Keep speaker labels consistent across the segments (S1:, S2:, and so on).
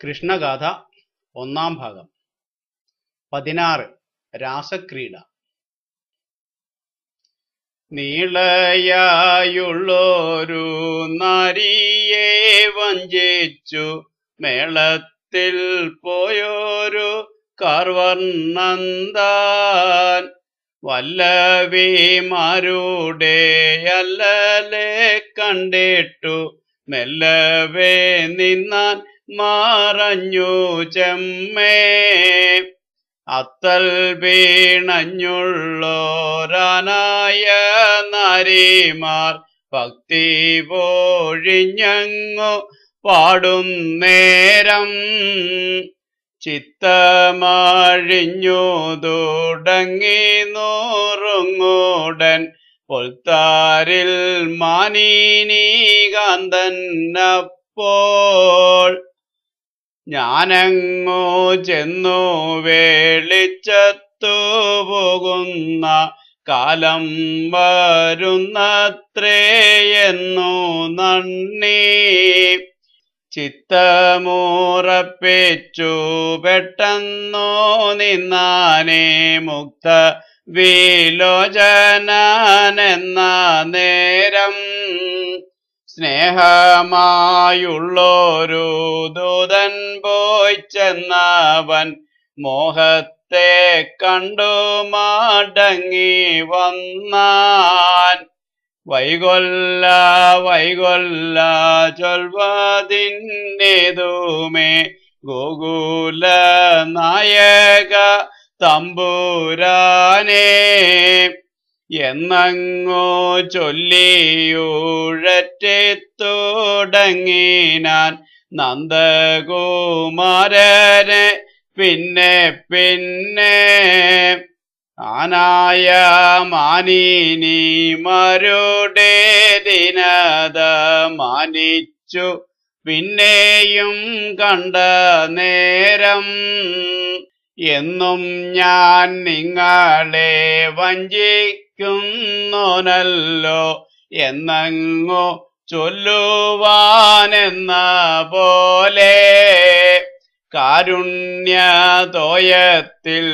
S1: കൃഷ്ണഗാഥ ഒന്നാം ഭാഗം പതിനാറ് രാസക്രീഡ നീളയായുള്ളൊരു നരിയെ വഞ്ചിച്ചു മേളത്തിൽ പോയൊരു കാർവർണ്ണന്താൻ വല്ലവിമാരുടെ അല്ലലെ കണ്ടിട്ടു മെല്ലവേ നിന്നാൻ മറഞ്ഞു ചെമ്മേ അത്തൽ വീണഞ്ഞുള്ളോരാനായ നാരിമാർ ഭക്തി പൊഴിഞ്ഞങ്ങു പാടും നേരം ചിത്തമഴിഞ്ഞു തുടങ്ങി നൂറുങ്ങൂടൻ പൊൽത്താരിൽ മാനീനീകാന്തന്നപ്പോൾ ഞാനങ്ങു ചെന്നു വേളിച്ചത്തു പോകുന്ന കാലം വരുന്നത്രേയെന്നു നന്ദി ചിത്തമുറപ്പിച്ചു പെട്ടെന്നു നിന്നാനേ മുക്ത വിലോചനെന്ന നേരം സ്നേഹമായുള്ളൊരു ദൂതൻ പോയി ചെന്നവൻ മോഹത്തെ കണ്ടു മടങ്ങി വന്നാൻ വൈകൊല്ല വൈകൊല്ല ചൊൽവതിന്നേതുമേ ഗോകുല നായക തമ്പുരാനേ എന്നങ്ങോ ചൊല്ലിയുഴറ്റിത്തുടങ്ങിനാൻ നന്ദകുമാരനെ പിന്നെ പിന്നെ ആനായ മാനിനിമാരുടെ ദിനത മാനിച്ചു പിന്നെയും കണ്ട നേരം എന്നും ഞാൻ നിങ്ങളെ വഞ്ചിക്കുന്നോനല്ലോ എന്നങ്ങോ ചൊല്ലുവാനെന്ന പോലെ കാരുണ്യതോയത്തിൽ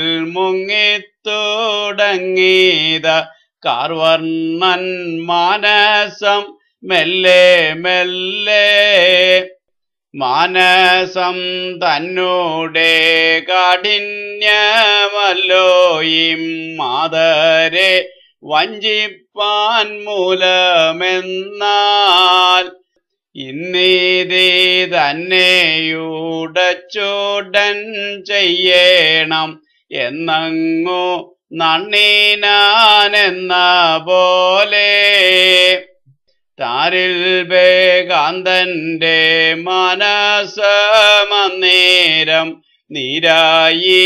S1: മുങ്ങിത്തുടങ്ങിയത കാർവർണ്ണൻ മാനസം മെല്ലെ മെല്ലെ മാനസം തന്നോടെ കാഠിന്യമല്ലോ ഈ മാതരെ വഞ്ചിപ്പാൻ മൂലമെന്നാൽ ഇന്നീതി തന്നെയുടച്ചോടൻ ചെയ്യണം എന്നങ്ങു നണ്ണീനാനെന്ന പോലെ താരിൽ വേകാന്തന്റെ മനസമന്നേരം നീരായി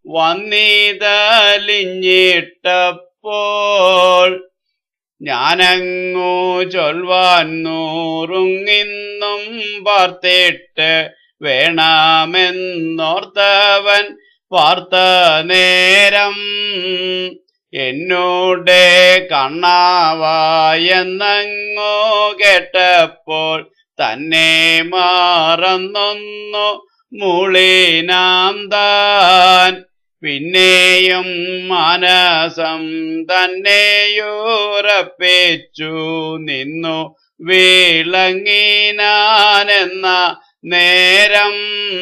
S1: വന്നിതലിഞ്ഞിട്ടപ്പോൾ ഞാനങ്ങു ചൊൽവാൻ നൂറുങ്ങിന്നും പാർത്തിട്ട് വേണമെന്നോർത്തവൻ പാർത്ത നേരം എന്നോടെ കണ്ണാവായെന്നങ്ങോ കേട്ടപ്പോൾ തന്നെ മാറന്നൊന്നു മൂളിനാം താൻ പിന്നെയും മാനസം തന്നെയുറപ്പിച്ചു നിന്നു വിളങ്ങിനാനെന്ന നേരം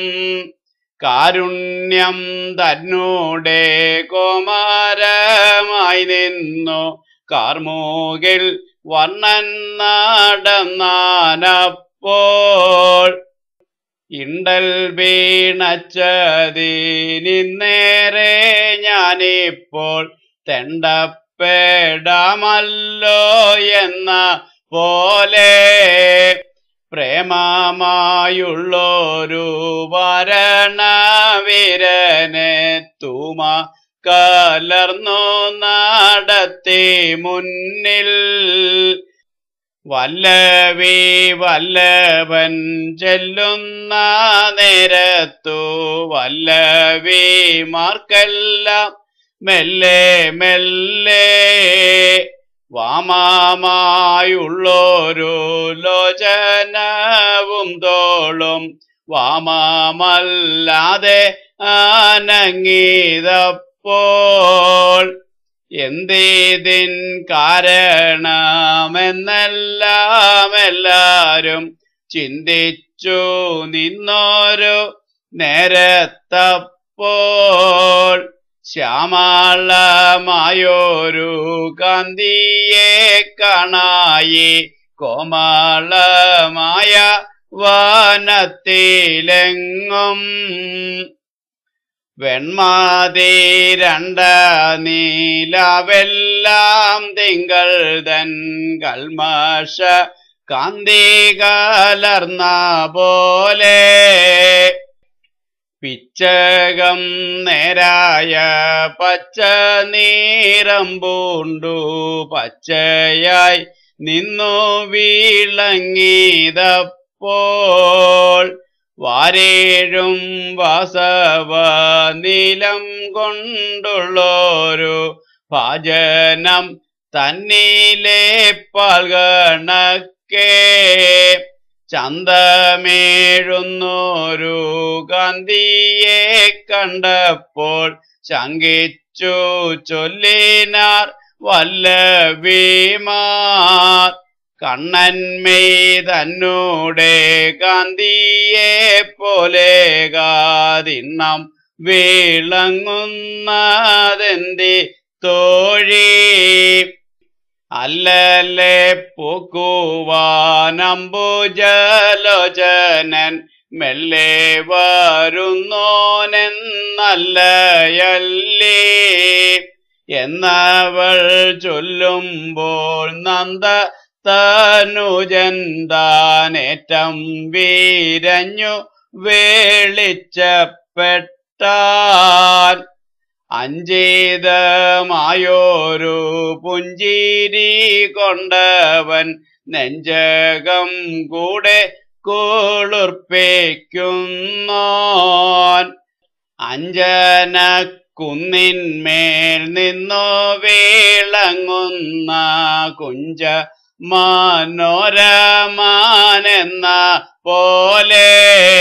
S1: കാരുണ്യം തന്നോടെ കോമാരമായി നിന്നു കാർമൂകിൽ വർണ്ണൻ നടന്നാനപ്പോൾ ഇണ്ടൽ വീണച്ചതിനിന്നേറെ ഞാനിപ്പോൾ തെണ്ടപ്പെടാമല്ലോ എന്ന പോലെ പ്രേമമായുള്ളൊരു വരണവീരനെ തൂമ കലർന്നു നടത്തി മുന്നിൽ വല്ലവി വല്ലഭൻ ചെല്ലുന്ന നേരത്തു വല്ലവിമാർക്കെല്ലാം മെല്ലെ മെല്ലെ വാമായുള്ളൊരു ലോചനവും തോളും വാമമല്ലാതെ അനങ്ങിയതപ്പോൾ എന്തിൻ കാരണമെന്നെല്ലാം എല്ലാരും ചിന്തിച്ചു നിന്നോരു നേരത്തപ്പോൾ ശ്യാമളമായൊരു കാന്തിയെ കാണായി കോമളമായ വനത്തിലെങ്ങും വെൺമാതി രണ്ട നീലവെല്ലാം തിങ്കൾ തൻ കൽമഷ കാന്തി കലർന്ന പോലെ പിച്ചകം നേരായ പച്ച നീരം പൂണ്ടു പച്ചയായി നിന്നു വീളങ്ങിയതപ്പോൾ വാരേഴും വാസവ നീലം കൊണ്ടുള്ളൊരു ഭാജനം തന്നിലെ പാൽകണക്കേ ചന്തമേഴുന്നൊരു കാന്തിയെ കണ്ടപ്പോൾ ശങ്കിച്ചു ചൊല്ലിനാർ വല്ലവിമാർ കണ്ണന്മേയ് തന്നൂടെ കാന്തിയെ പോലെ കാതിണ്ണം വീളങ്ങുന്നതെന്തി തോഴി അല്ലല്ലേ പൂക്കുവാനമ്പുജലോചനൻ മെല്ലെ വരുന്നോനെന്നല്ലയല്ലേ എന്നവൾ ചൊല്ലുമ്പോൾ നന്ദ തനുജൻ താനേറ്റം വീരഞ്ഞു വേളിച്ചപ്പെട്ടാൻ അഞ്ചേതമായോരു പുഞ്ചിരി കൊണ്ടവൻ നെഞ്ചകം കൂടെ കുളിർപ്പിക്കുന്നോൻ അഞ്ജന കുന്നിന്മേൽ നിന്നു വീളങ്ങുന്ന കുഞ്ച മനോരമാനെന്ന പോലെ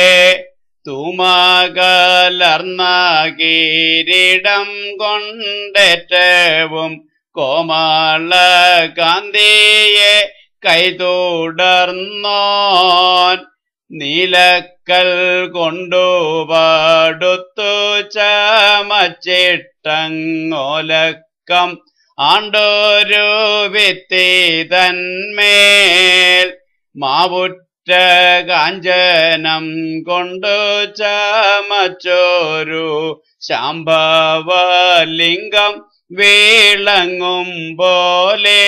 S1: തുമകലർന്ന കിരീടം കൊണ്ടേറ്റവും കോമള കാന്തിയെ കൈതുടർന്നോൻ നീലക്കൽ കൊണ്ടുപാടുത്തു ചമച്ചിട്ടങ്ങോലക്കം ആണ്ടോരു ഭിത്തി തന്മേൽ മാവുറ്റ കാഞ്ചനം കൊണ്ടു ചമച്ചോരു ശാംഭവലിംഗം വീളങ്ങും പോലെ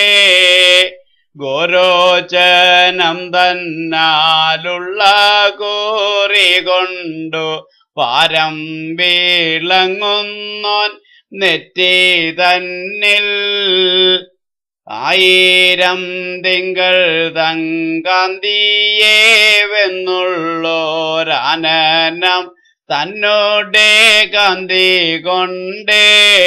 S1: ഗോരോചനം തന്നാലുള്ള കോറി കൊണ്ടു പാരം വീളങ്ങുന്നോൻ നെറ്റി തന്നിൽ ആയിരം തിങ്കൾ തങ്കാന്തിയെ വെന്നുള്ളോരാനനം തന്നോടെ കാന്തി കൊണ്ടേ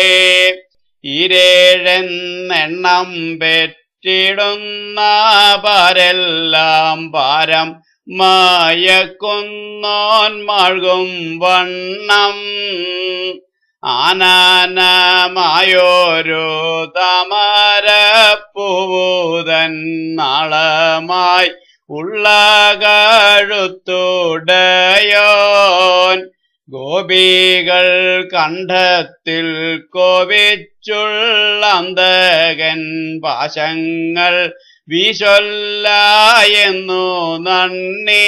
S1: ഇരേഴെന്നെണ്ണം പെറ്റിടുന്ന പാരെല്ലാം പാരം മായക്കുന്നോൻ മാഴ്കും വണ്ണം ആനാനമായോരു താമരപ്പൂതൻ നാളമായി ഉള്ള കഴുത്തുടയോൻ ഗോപികൾ കണ്ഠത്തിൽ കോപിച്ചുള്ളന്തകൻ പാശങ്ങൾ വിശൊല്ലായെന്നു നന്ദി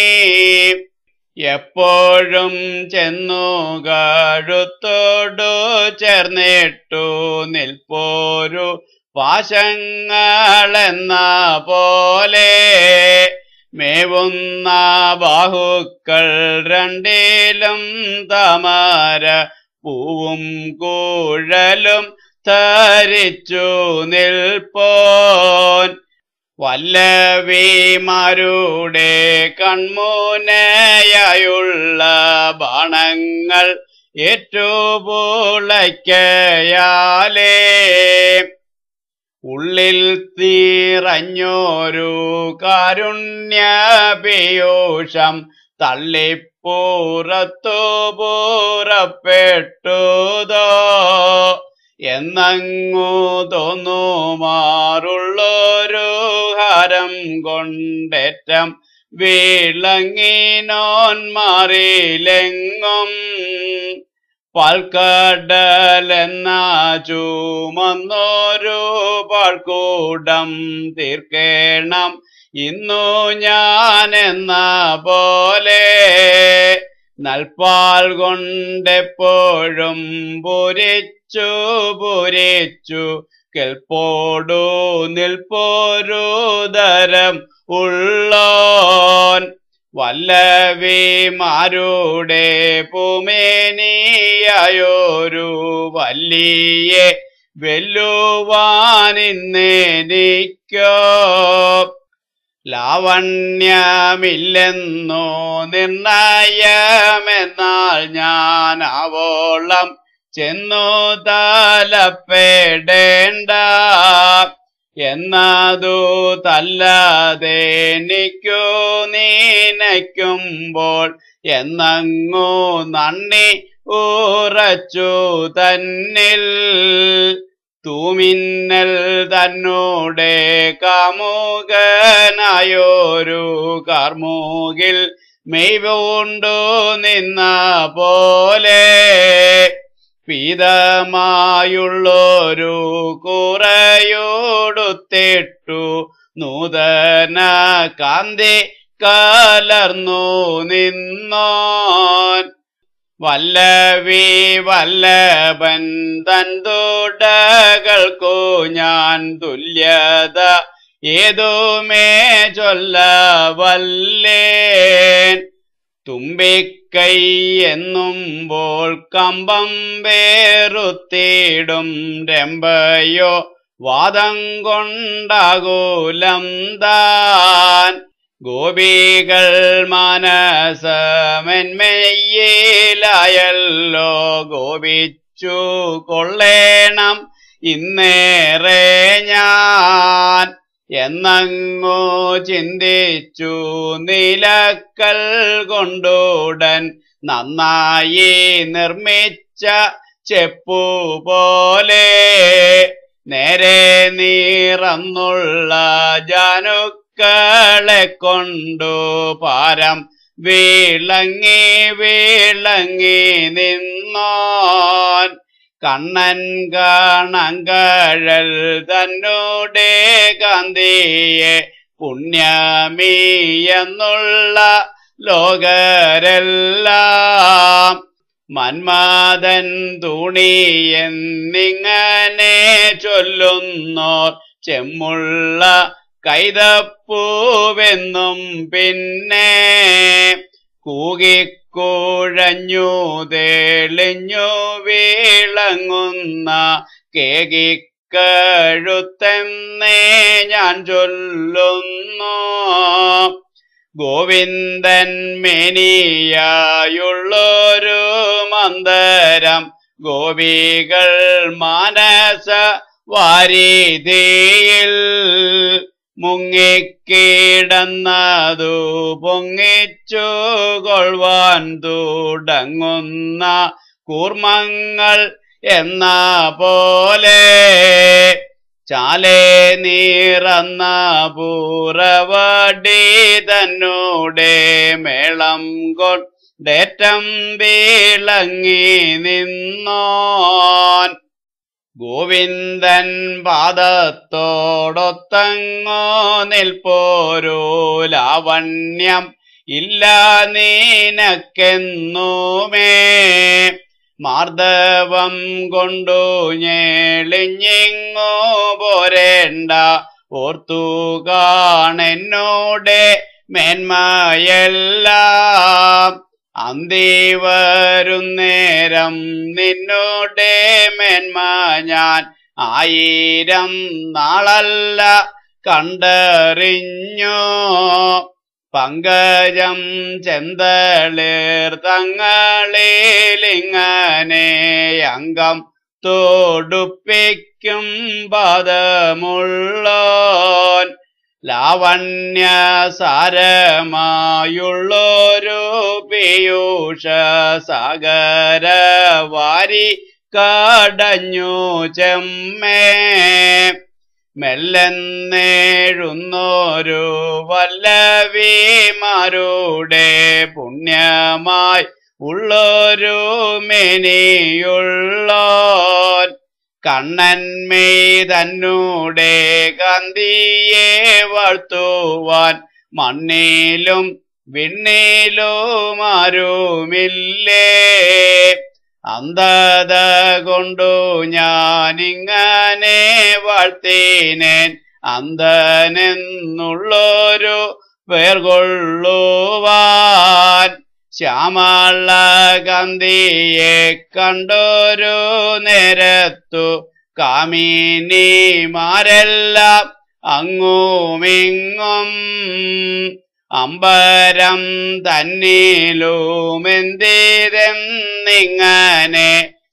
S1: എപ്പോഴും ചെന്നു കഴുത്തോടു ചേർന്നിട്ടു നിൽപ്പോരു പാശങ്ങളെന്ന പോലെ മേവുന്ന ബാഹുക്കൾ രണ്ടിലും തമര പൂവും കൂഴലും ധരിച്ചു നിൽപ്പോൻ വല്ലവിമാരുടെ കൺമുനയായുള്ള ബാണങ്ങൾ ഏറ്റുപൂളയ്ക്കയാലേ ഉള്ളിൽ തീറഞ്ഞോരു കാരുണ്യ പീയൂഷം തള്ളിപ്പോകുന്ന പുറത്തു പുറപ്പെട്ടുതോ എന്നങ്ങു തോന്നുമാറുള്ളൊരു ഹരം കൊണ്ടേറ്റം വിളങ്ങിനോൻ മാറിയിലെങ്ങും പാൽക്കടലെന്ന ചുമന്നൊരു പാൽക്കൂടം തീർക്കേണം ഇന്നു ഞാൻ എന്ന പോലെ നൽപാൽ കൊണ്ടെപ്പോഴും പുരിച്ചു പുരിച്ചു കെൽപ്പോടു നിൽപ്പോരുതരം ഉള്ളോൻ വല്ലവിമാരുടെ പുമേനിയായൊരു വല്ലിയെ വെല്ലുവാനിന്നെനിക്കോ ലാവണ്യമില്ലെന്നോ നിർണയമെന്നാൽ ഞാൻ അവോളം ചെന്നു തലപ്പെടേണ്ട എന്നതു തല്ലാതെ എനിക്കു നീനയ്ക്കുമ്പോൾ എന്നങ്ങു നന്ദി ഉറച്ചു തന്നിൽ തൂമിന്നൽ തന്നോടെ കാമുകനായൊരു കാർമൂകിൽ മെയ്വുണ്ടു നിന്ന പോലെ പീതമായുള്ളൊരു കുറയോടുത്തിട്ടു നൂതന കാന്തി കലർന്നു നിന്നോൻ വല്ലവി വല്ലഭൻ തൻ തുടകൾക്കു ഞാൻ തുല്യത ഏതുമേ ചൊല്ല വല്ലേൻ തുമ്പിക്കൈ എന്നുമ്പോൾ കമ്പം വേറുത്തിടും രമ്പയോ വാദം കൊണ്ടാകൂലം താൻ ഗോപികൾ മനസമെന്മയ്യിലായല്ലോ ഗോപിച്ചു കൊള്ളേണം ഇന്നേറെ ഞാൻ എന്നങ്ങോ ചിന്തിച്ചു നിലക്കൽ കൊണ്ടുടൻ നന്നായി നിർമ്മിച്ച ചെപ്പു പോലെ നേരെ നീറന്നുള്ള ജാനുക്കളെ കൊണ്ടു പാരം വീളങ്ങി വീളങ്ങി നിന്നോൻ കണ്ണൻ കാണങ്കഴൽ തന്നോടെ കാന്തിയെ പുണ്യമീ എന്നുള്ള ലോകരെല്ലാം മന്മാതൻ തുണിയെന്നിങ്ങനെ ചൊല്ലുന്നോർ ചെമ്മുള്ള കൈതപ്പൂവെന്നും പിന്നെ കൂകിക്കുഴഞ്ഞു തെളിഞ്ഞു വീളങ്ങുന്ന കേകിക്കഴുത്തെന്നേ ഞാൻ ചൊല്ലുന്നു ഗോവിന്ദൻ മേനിയായുള്ളൊരു മന്ദരം ഗോപികൾ മാനസ വാരിധിയിൽ മുങ്ങിക്കിടന്നതു പൊങ്ങിച്ചു കൊള്ളുവാൻ തുടങ്ങുന്ന കൂർമ്മങ്ങൾ എന്ന പോലെ ചാലേ നീറന്ന പൂറവടി തന്നോടെ മേളം കൊണ്ടേറ്റം വീളങ്ങി നിന്നോൻ ഗോവിന്ദൻ പാദത്തോടൊത്തങ്ങോ നിൽപ്പോരോ ലാവണ്യം ഇല്ല നീനക്കെന്നുമേ മാർദ്ദവം കൊണ്ടു ഞെളിഞ്ഞിങ്ങോ പോരേണ്ട ഓർത്തു കാണെന്നോടെ മേന്മയെല്ലാം അന്തി വരുന്നേരം നിന്നോടെ മേന്മ ഞാൻ ആയിരം നാളല്ല കണ്ടറിഞ്ഞോ പങ്കജം ചെന്തളിർ തങ്ങളിലിങ്ങനെ അംഗം തോടുപ്പിക്കും പദമുള്ളോൻ ലാവണ്യ സാരമായുള്ളൊരു പീയൂഷ സാഗര വാരി കടഞ്ഞു ചെമ്മേ മെല്ലെന്നേഴുന്നോരു വല്ലവിമാരുടെ പുണ്യമായി ഉള്ളൊരു മെനിയുള്ളോൻ കണ്ണന്മേ തന്നൂടെ കാന്തിയെ വാഴ്ത്തുവാൻ മണ്ണിലും വിണ്ണിലും ആരുമില്ലേ അന്ധത കൊണ്ടു ഞാനിങ്ങനെ വാഴ്ത്തിനേൻ അന്ധനെന്നുള്ളൊരു പേർ കൊള്ളുവാൻ ശ്യാമള ഗാന്ധിയെ കണ്ടൊരു നേരത്തു കാമിനിമാരെല്ലാം അങ്ങുമിങ്ങും അമ്പരം തന്നിലുമെന്തിരെന്നിങ്ങനെ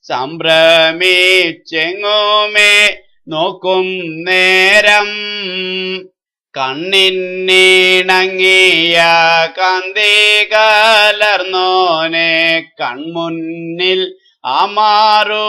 S1: സംഭ്രമിച്ചെങ്ങുമേ നോക്കും നേരം കണ്ണിന്നിണങ്ങിയ കാന്തി കലർന്നോനെ കൺമുന്നിൽ അമാറു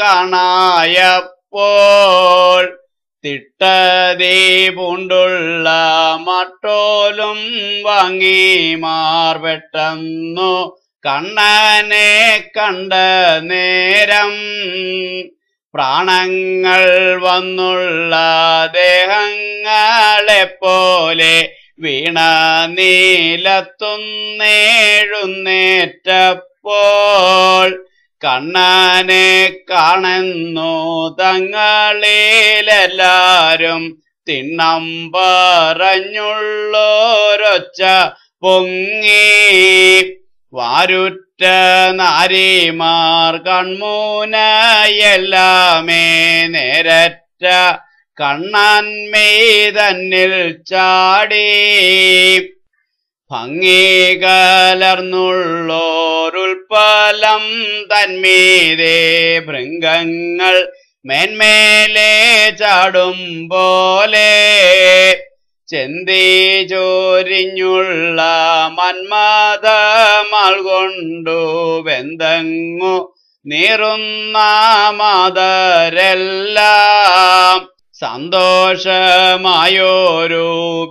S1: കാണായപ്പോൾ തിട്ടതീ പൂണ്ടുള്ള മട്ടോലും വാങ്ങി മാർവെട്ടെന്നു കണ്ണനെ കണ്ട നേരം പ്രാണങ്ങൾ വന്നുള്ള ദേഹങ്ങളെപ്പോലെ വീണ നീലത്തുന്നേഴുന്നേറ്റപ്പോൾ കണ്ണനെ കാണുന്നു തങ്ങളിലെല്ലാരും തിണ്ണം പറഞ്ഞുള്ളോരൊച്ച പൊങ്ങി വാരുറ്റ നാരിമാർ കൺമൂനയെല്ലാമേ നേരറ്റ കണ്ണാൻമേ തന്നിൽ ചാടി ഭംഗി കലർന്നുള്ളോരുൽപ്പലം തന്മീതേ ഭൃംഗങ്ങൾ മേന്മേലെ ചാടും പോലെ ചെന്തി ചോരിഞ്ഞുള്ള മന്മതമാൾ കൊണ്ടു വെന്തങ്ങു നീറുന്ന മാതരെല്ലാം സന്തോഷമായോരു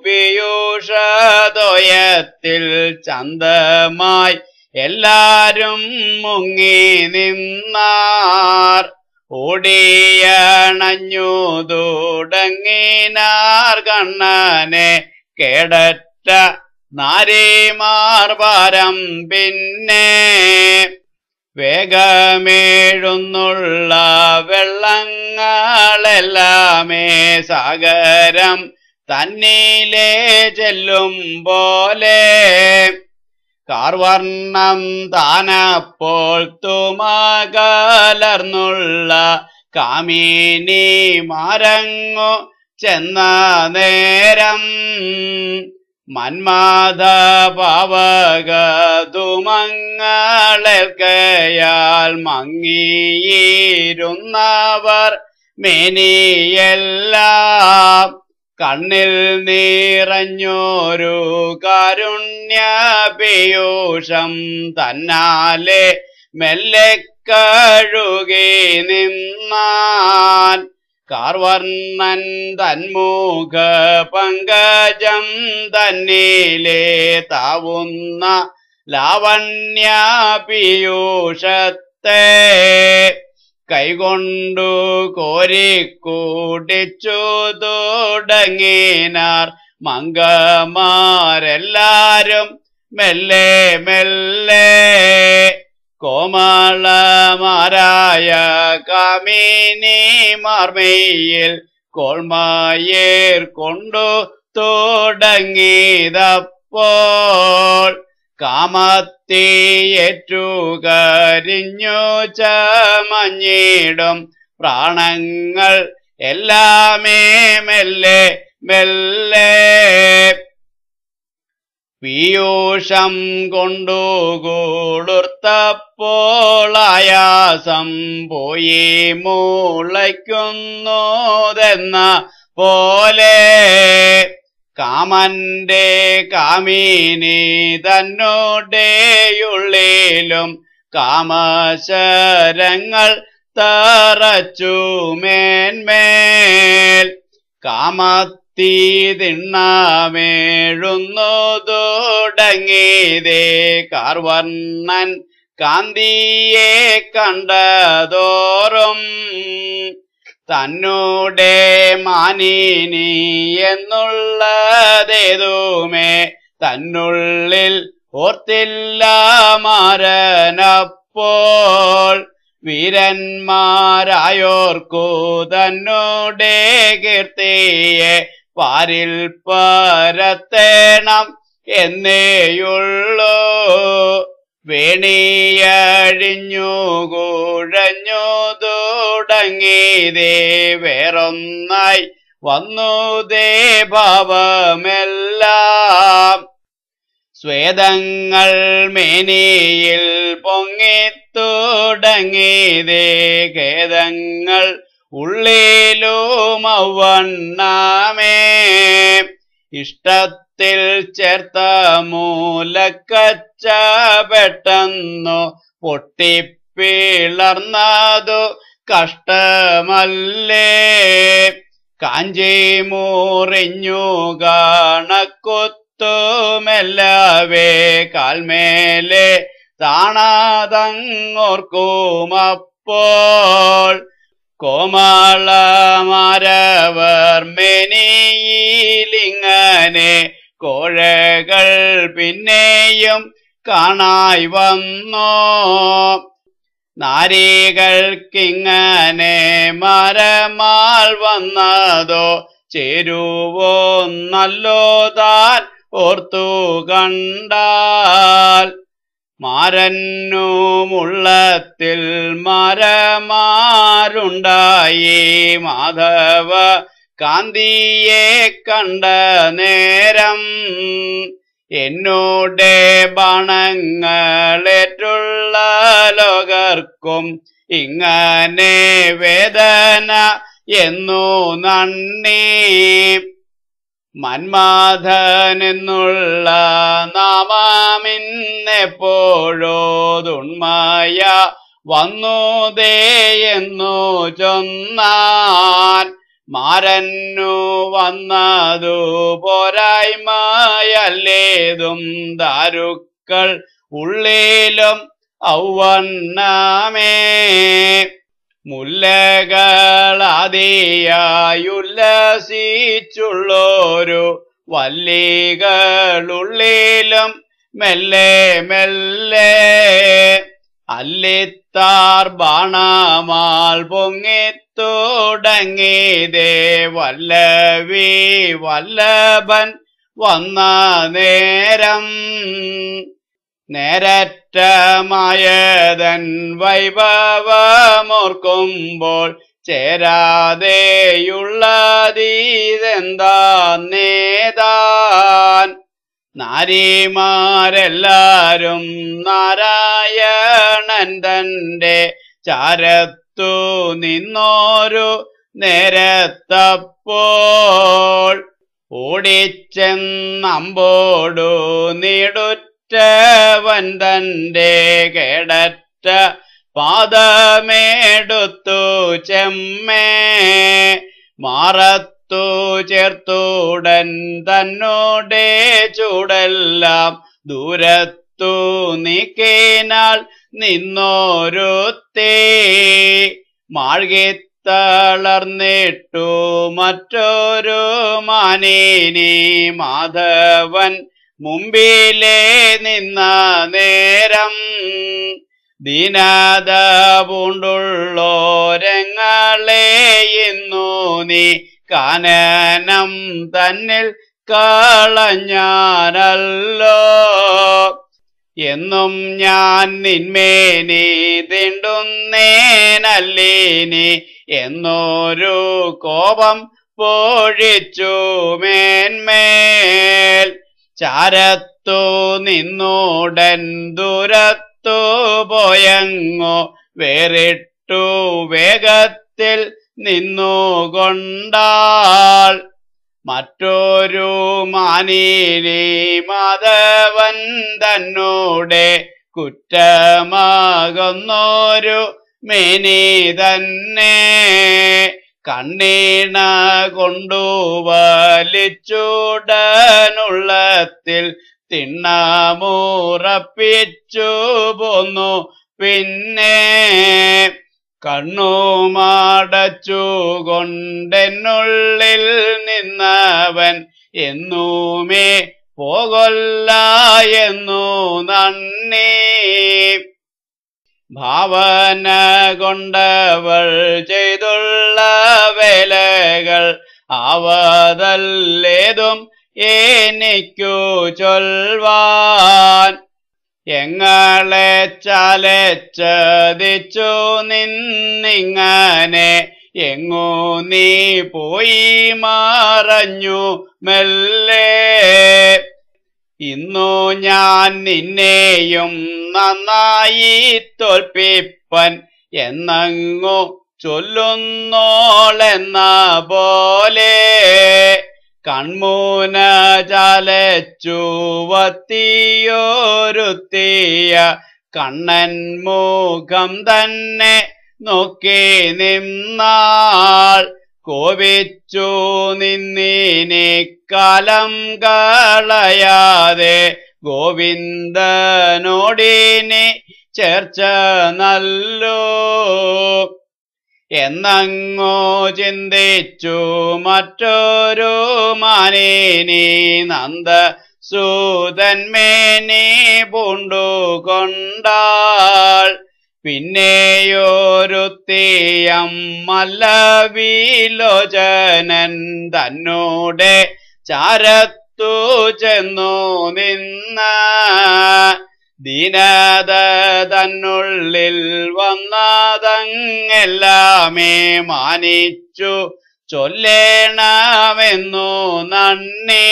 S1: പീയൂഷദ്വയത്തിൽ ചന്തമായി എല്ലാരും മുങ്ങി നിന്നാർ ഓടിയണഞ്ഞു തുടങ്ങിനാർ കണ്ണനെ കേടറ്റ നാരിമാർ പാരം പിന്നെ വേഗമേഴുന്നുള്ള വെള്ളങ്ങളെല്ലാമേ സാഗരം തന്നിലേ ചെല്ലും പോലെ കാർവർണം താനപ്പോൾ തുമകലർന്നുള്ള കാമിനി മരങ്ങു ചെന്ന നേരം മന്മാത പാവകതുമങ്ങളേൽക്കയാൽ മങ്ങിയിരുന്നവർ മേനിയെല്ലാം കണ്ണിൽ നിറഞ്ഞോരു കാരുണ്യ പീയൂഷം തന്നാലെ മെല്ലെ കഴുകി നിന്നാൻ കാർവർണ്ണൻ തന്മുഖ പങ്കജം തന്നിലെ താവുന്ന ലാവണ്യ പീയൂഷത്തെ കൈകൊണ്ടു കോരിക്കൂട്ടിച്ചു തുടങ്ങിനാർ മംഗമാരെല്ലാരും മെല്ലെ മെല്ലെ കോമളമാരായ കാമിനി മാർമയിൽ കോൾമായേർ കൊണ്ടു തുടങ്ങിയതപ്പോൾ കാമത്തിയേറ്റു കരിഞ്ഞു ചമഞ്ഞിടും പ്രാണങ്ങൾ എല്ലാമേ മെല്ലെ മെല്ലെ പീയൂഷം കൊണ്ടു കൂളുർത്തപ്പോൾ ആയാസം പോയി മൂളയ്ക്കുന്നതെന്ന പോലെ കാമന്റെ കാമിനി തന്നോടെയുള്ളിലും കാമശരങ്ങൾ തറച്ചു മേന്മേൽ കാമത്തീ തിണ്ണമേഴുന്നു തുടങ്ങിയതേ കാർവർണ്ണൻ കാന്തിയെ കണ്ടതോറും തന്നോടെ മാനിനി എന്നുള്ളതേതുമേ തന്നുള്ളിൽ ഓർത്തില്ല മാരനപ്പോൾ വീരന്മാരായോർക്കു തന്നോടെ കീർത്തിയെ പാരിൽ പരത്തേണം എന്നേയുള്ളൂ വേണിയഴിഞ്ഞു കുഴഞ്ഞു തുടങ്ങിയതേ വേറൊന്നായി വന്നു ദേ ഭാവമെല്ലാം സ്വേദങ്ങൾ മേനിയിൽ പൊങ്ങിത്തുടങ്ങിയതേ ഖേദങ്ങൾ ഉള്ളിലും ഔവണ്ണമേ ഇഷ്ടത്തിൽ ചേർത്ത മൂലക്കച്ച പെട്ടെന്നു പൊട്ടിപ്പിളർന്നതു കഷ്ടമല്ലേ കാഞ്ചി മുറിഞ്ഞു കണക്കുത്തുമെല്ലവേ കാൽമേലെ താണതങ്ങോർക്കുമപ്പോൾ കോമളമാരവർ മെനിയിലിങ്ങനെ കോഴകൾ പിന്നെയും കാണായി വന്നോ നാരികൾക്കിങ്ങനെ മരമാൽ വന്നതോ ചേരുവോ നല്ലോ താൻ ഓർത്തു കണ്ടാൽ മാരന്നുമുള്ളത്തിൽ മരമാരുണ്ടായി മാധവ കാന്തിയെ കണ്ട നേരം എന്നോടെ ബാണങ്ങളേറ്റുള്ള ലോകർക്കും ഇങ്ങനെ വേദന എന്നു നന്ദി മന്മാധനെന്നുള്ള നാമാമിന്നെപ്പോഴോതുണ്മായ വന്നുതേ എന്നു ചൊന്നാൻ മാരന്നു വന്നതു പോരായ്മയല്ലേതും ദാരുക്കൾ ഉള്ളിലും ഔവണ്ണമേ മുല്ലകളാദിയായുല്ലസിച്ചുള്ളൊരു വല്ലികളുള്ളിലും മെല്ലെ മെല്ലെ അല്ലിത്താർ ബാണമാൽ പൊങ്ങിത്തുടങ്ങിയതേ വല്ലവി വല്ലഭൻ വന്ന നേരം നേരറ്റമായതൻ വൈഭവമോർക്കുമ്പോൾ ചേരാതെയുള്ളതീതെന്താ നേതാൻ നാരിമാരെല്ലാരും നാരായണൻ തന്റെ ചാരത്തു നിന്നോരു നേരത്തപ്പോൾ ഓടിച്ചെന്നമ്പോടു നീടുറ്റവൻ തന്റെ കേടറ്റ പാദമേടുത്തു ചെമ്മേ മാറത്തു ചേർത്തുടൻ തന്നോടെ ചൂടെല്ലാം ദൂരത്തു നീക്കിനാൽ നിന്നോരുത്തേ മാഴ്കിത്തളർന്നിട്ടു മറ്റൊരു മാനിനി മാധവൻ മുമ്പിലേ നിന്ന നേരം ദീനത പൂണ്ടുള്ളോരങ്ങളെ ഇന്നു നീ കാനനം തന്നിൽ കളഞ്ഞാനല്ലോ എന്നും ഞാൻ നിന്മേനി തിണ്ടുന്നേനല്ലിനി എന്നൊരു കോപം പൊഴിച്ചു മേന്മേൽ ചാരത്തു നിന്നുടൻ ദൂരത്തു പോയങ്ങോ വേറിട്ടു വേഗത്തിൽ നിന്നുകൊണ്ടാൾ മറ്റൊരു മാനിനി മാധവൻ തന്നോടെ കുറ്റമാകുന്നൊരു മേനി തന്നെ കണ്ണീണ കൊണ്ടു വലിച്ചുടനുള്ളത്തിൽ തിണ്ണമുറപ്പിച്ചു പോന്നു പിന്നെ കണ്ണുമടച്ചു കൊണ്ടെന്നുള്ളിൽ നിന്നവൻ എന്നുമേ പോകൊല്ല എന്നു നന്ദി ഭാവന കൊണ്ടവൾ ചെയ്തുള്ള വേലകൾ അവതല്ലേതും എനിക്കു ചൊൽവാൻ എങ്ങളെ ചലച്ചതിച്ചു നിന്നിങ്ങനെ എങ്ങു നീ പോയി മറഞ്ഞു മെല്ലെ ഇന്നു ഞാൻ നിന്നെയും നന്നായി തോൽപ്പിപ്പൻ എന്നങ്ങു ചൊല്ലുന്നോളെന്ന പോലെ കൺമൂന ചാലച്ചു വത്തിയോരുത്തിയ കണ്ണൻ മുഖം തന്നെ നോക്കി നിന്നാൾ കോപിച്ചു നിന്നിനി കാലം കളയാതെ ഗോവിന്ദനോടിനി ചേർച്ച നല്ലോ എന്നങ്ങോ ചിന്തിച്ചു മറ്റൊരു മാനേനി നന്ദ സൂതന്മേനി പൂണ്ടുകൊണ്ടാൾ പിന്നെയൊരുത്തിയം മല്ലവിലോചനൻ തന്നോടെ ചാരത്തു ചെന്നു നിന്ന ദീനത തന്നുള്ളിൽ വന്നതങ്ങെല്ലാമേ മാനിച്ചു ചൊല്ലേണമെന്നു നന്ദി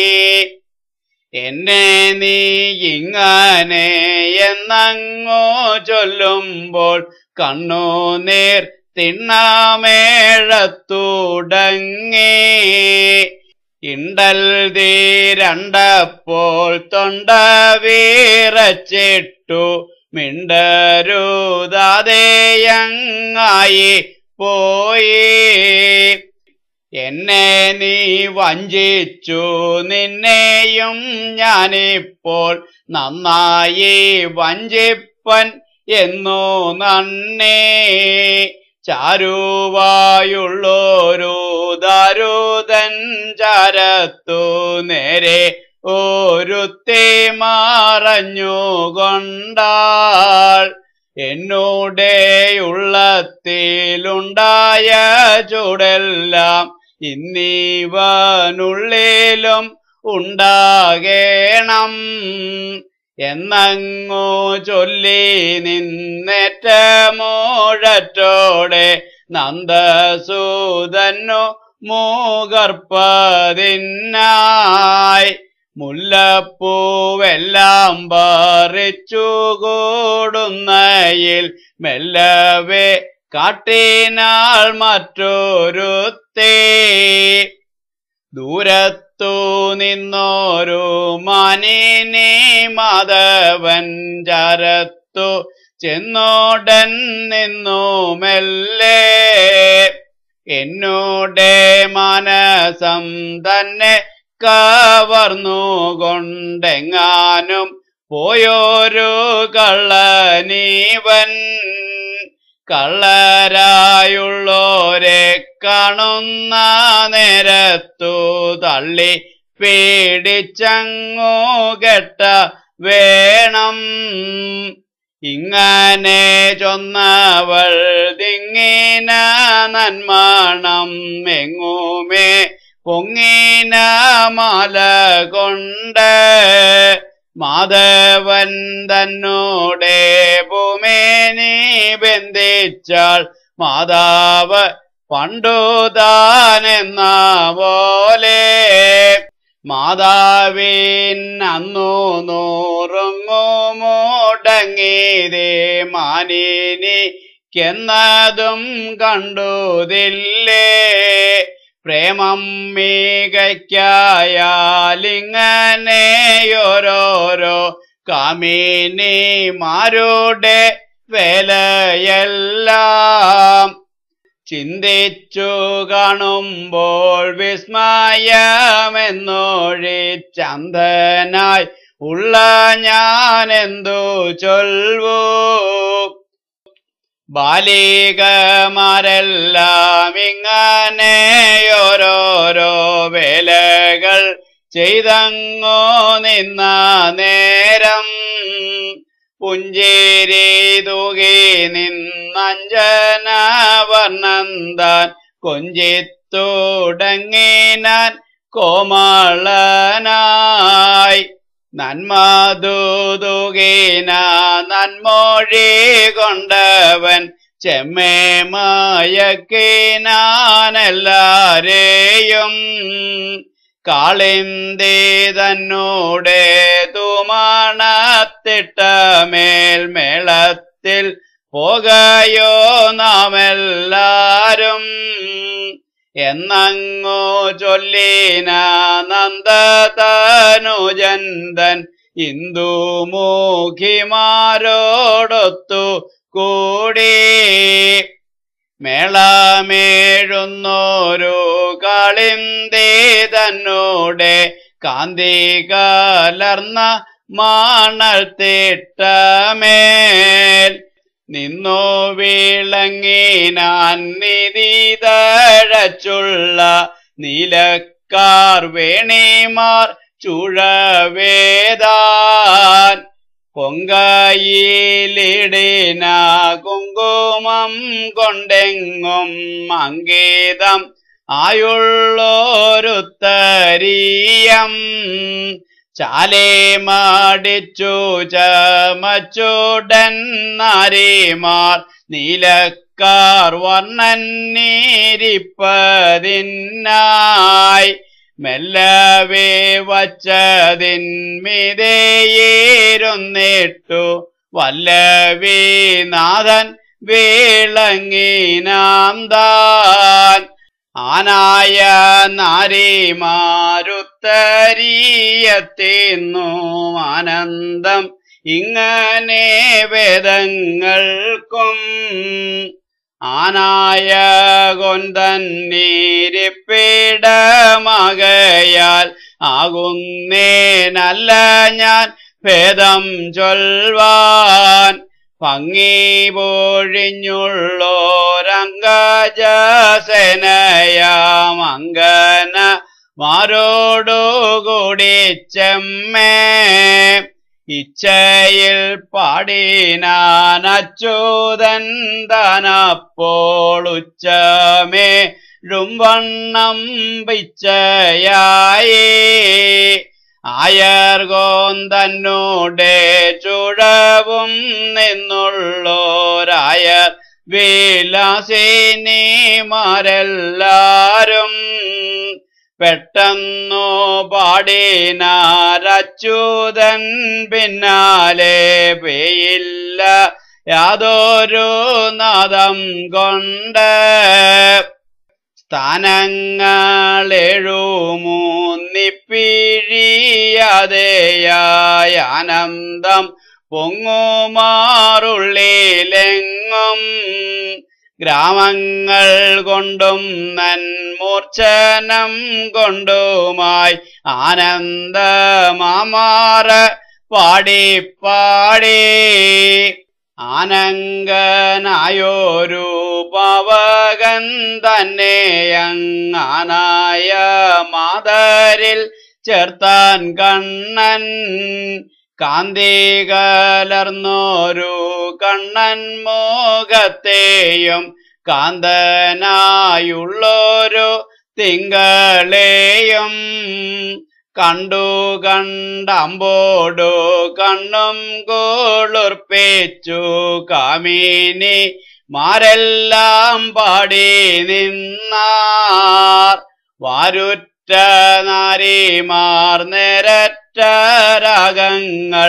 S1: എന്നെ നീ ഇങ്ങനെ എന്നങ്ങോ ചൊല്ലുമ്പോൾ കണ്ണുനീർ തിണ്ണമേഴത്തുടങ്ങി ഇണ്ടൽ തീരണ്ടപ്പോൾ തൊണ്ട വീറച്ചിട്ടു മിണ്ടരുതാതെയങ്ങായി പോയി എന്നെ നീ വഞ്ചിച്ചു നിന്നെയും ഞാനിപ്പോൾ നന്നായി വഞ്ചിപ്പൻ എന്നു നന്ദി ചാരുവായുള്ളൊരു ദാരുതൻ ചാരത്തു നേരെ ഒരുത്തി മറഞ്ഞുകൊണ്ടാൾ എന്നോടെ ഉള്ളത്തിലുണ്ടായ ചൂടെല്ലാം ഇന്നീവനുള്ളിലും ഉണ്ടാകേണം എന്നങ്ങു ചൊല്ലി നിന്നേറ്റ മോഴറ്റോടെ നന്ദസൂതന്നു മൂകർപ്പതിനായി മുല്ലപ്പൂവെല്ലാം പറിച്ചു കൂടുന്നയിൽ മെല്ലവേ കാട്ടിനാൾ മറ്റൊരുത്തേ ദൂരത്തു നിന്നോരു മാനിനി മാധവൻ ചരത്തു ചെന്നോടൻ നിന്നു മെല്ലെ എന്നോടെ മനസം തന്നെ കവർന്നുകൊണ്ടെങ്ങാനും പോയോരു കള്ളനീവൻ കള്ളരായുള്ളോരെ കാണുന്ന നേരത്തു തള്ളി പേടിച്ചങ്ങോ കെട്ട വേണം ഇങ്ങനെ ചൊന്നവൾ ദിങ്ങിന നന്മണം എങ്ങുമേ പൊങ്ങിന മാല കൊണ്ട് മാധവൻ തന്നോടെ ഭൂമേനി ബന്ധിച്ചാൾ മാതാവ് പണ്ടു താനെന്ന പോലെ മാതാവിൻ അന്നു നൂറുങ്ങു മുടങ്ങിയതേ മാനിനി എന്നതും കണ്ടുതില്ലേ പ്രേമം മികയ്ക്കായാലിങ്ങനെയോരോരോ കാമിനിമാരുടെ വേലയെല്ലാം ചിന്തിച്ചു കാണുമ്പോൾ വിസ്മയമെന്നൊഴി ചന്ദനായി ഉള്ള ഞാനെന്തു ചൊൽവൂ ബാലികമാരെല്ലാം ഇങ്ങനെയോരോരോ വേലകൾ ചെയ്തങ്ങോ നിന്ന നേരം പുഞ്ചേരി തൂകി നിന്നഞ്ജന വർണ്ണന്താൻ കൊഞ്ചിത്തുടങ്ങിനാൻ കോമളനായി നന്മതുകീന നന്മൊഴി കൊണ്ടവൻ ചെമ്മേ മയക്കിനാനെല്ലാരെയും കാളിന്തി തന്നോടെ തുമണത്തിട്ട മേൽമേളത്തിൽ പോകയോ നാം എല്ലാരും എന്നങ്ങോ ചൊല്ലിന നന്ദതനുജന്തൻ ഇന്ദുമുഖിമാരോടൊത്തു കൂടി മേളമേഴുന്നോരു കളിന്തി തന്നോടെ കാന്തി കലർന്ന മാണൽ തിട്ടമേൽ നിന്നോ വിളങ്ങിനാൻ നിതിതഴച്ചുള്ള നീലക്കാർ വേണിമാർ ചുഴവേദാൻ പൊങ്കയിലിടിന കുങ്കുമം കൊണ്ടെങ്ങും അങ്കേതം ആയുള്ളോരുത്തരീയം ചാലേ മാടിച്ചു ചമച്ചുടൻ നാരിമാർ നീലക്കാർ വർണ്ണന്നീരിപ്പതിനായി മെല്ലവേ വച്ചതിന്മിതേയിരുന്നിട്ടു വല്ലവീനാഥൻ വീളങ്ങിനാം താൻ ആനായ നാരിമാരുത്തരീയത്തിന്നു ആനന്ദം ഇങ്ങനെ വേദങ്ങൾക്കും ആനായ കൊന്തന്നീരിപ്പിടമകയാൽ ആകുന്നേനല്ല ഞാൻ ഭേദം ചൊൽവാൻ ഭംഗി പൊഴിഞ്ഞുള്ളോരംഗജസേനയാമങ്കന മാരോടുകൂടി ചെമ്മേ ഇച്ഛയിൽ പാടിനാനച്യുതൻ താനപ്പോൾ ഉച്ചമേ ഴുംവണ്ണം പിച്ചയായി ആയർകോന്തന്നോടെ ചുഴവും നിന്നുള്ളോരായർ വിലാസിനിമാരെല്ലാരും പെട്ടെന്നു പാടിനാരച്യുതൻ പിന്നാലെ പെയ്യില്ല യാതൊരു നാദം കൊണ്ട് സ്ഥാനങ്ങളെഴുമൂന്നിപ്പിഴിയാതെയായ ആനന്ദം പൊങ്ങുമാറുള്ളിലെങ്ങും ഗ്രാമങ്ങൾ കൊണ്ടും നന്മൂർച്ഛനം കൊണ്ടുമായി ആനന്ദമാമാറ പാടി പാടി ആനങ്കനായൊരു പവകൻ തന്നെയങ്ങാനായ മാതരിൽ ചേർത്താൻ കണ്ണൻ കാന്തി കലർന്നോരു കണ്ണൻ മോകത്തെയും കാന്തനായുള്ളൊരു തിങ്കളെയും കണ്ടു കണ്ടമ്പോടു കണ്ണും കുളിർപ്പിച്ചു കാമിനി മാരെല്ലാം പാടി നിന്നാർ വാരുറ്റ നാരിമാർ നിരറ്റ രാഗങ്ങൾ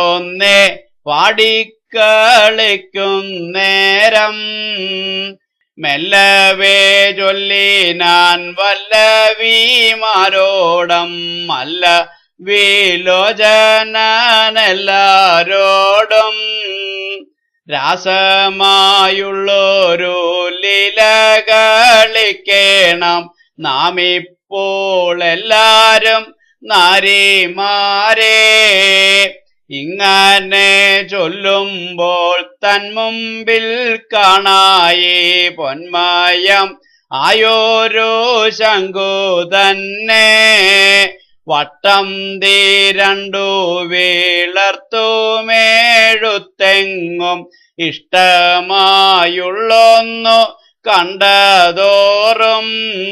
S1: ഓരോന്നേ പാടിക്കളിക്കും നേരം മെല്ലവേ ചൊല്ലിനാൻ വല്ലവിമാരോടം മല്ല വിലോചനനെല്ലാരോടും രാസമായുള്ളൊരു ലീല കളിക്കേണം നാം ഇപ്പോൾ എല്ലാരും നാരിമാരെ ഇങ്ങനെ ചൊല്ലുമ്പോൾ തൻ മുമ്പിൽ കാണായി പൊന്മയം ആയോരോ ശങ്കു തന്നെ വട്ടം തീരണ്ടു വീളർത്തുമേഴുത്തെങ്ങും ഇഷ്ടമായുള്ളൊന്നു കണ്ടതോറും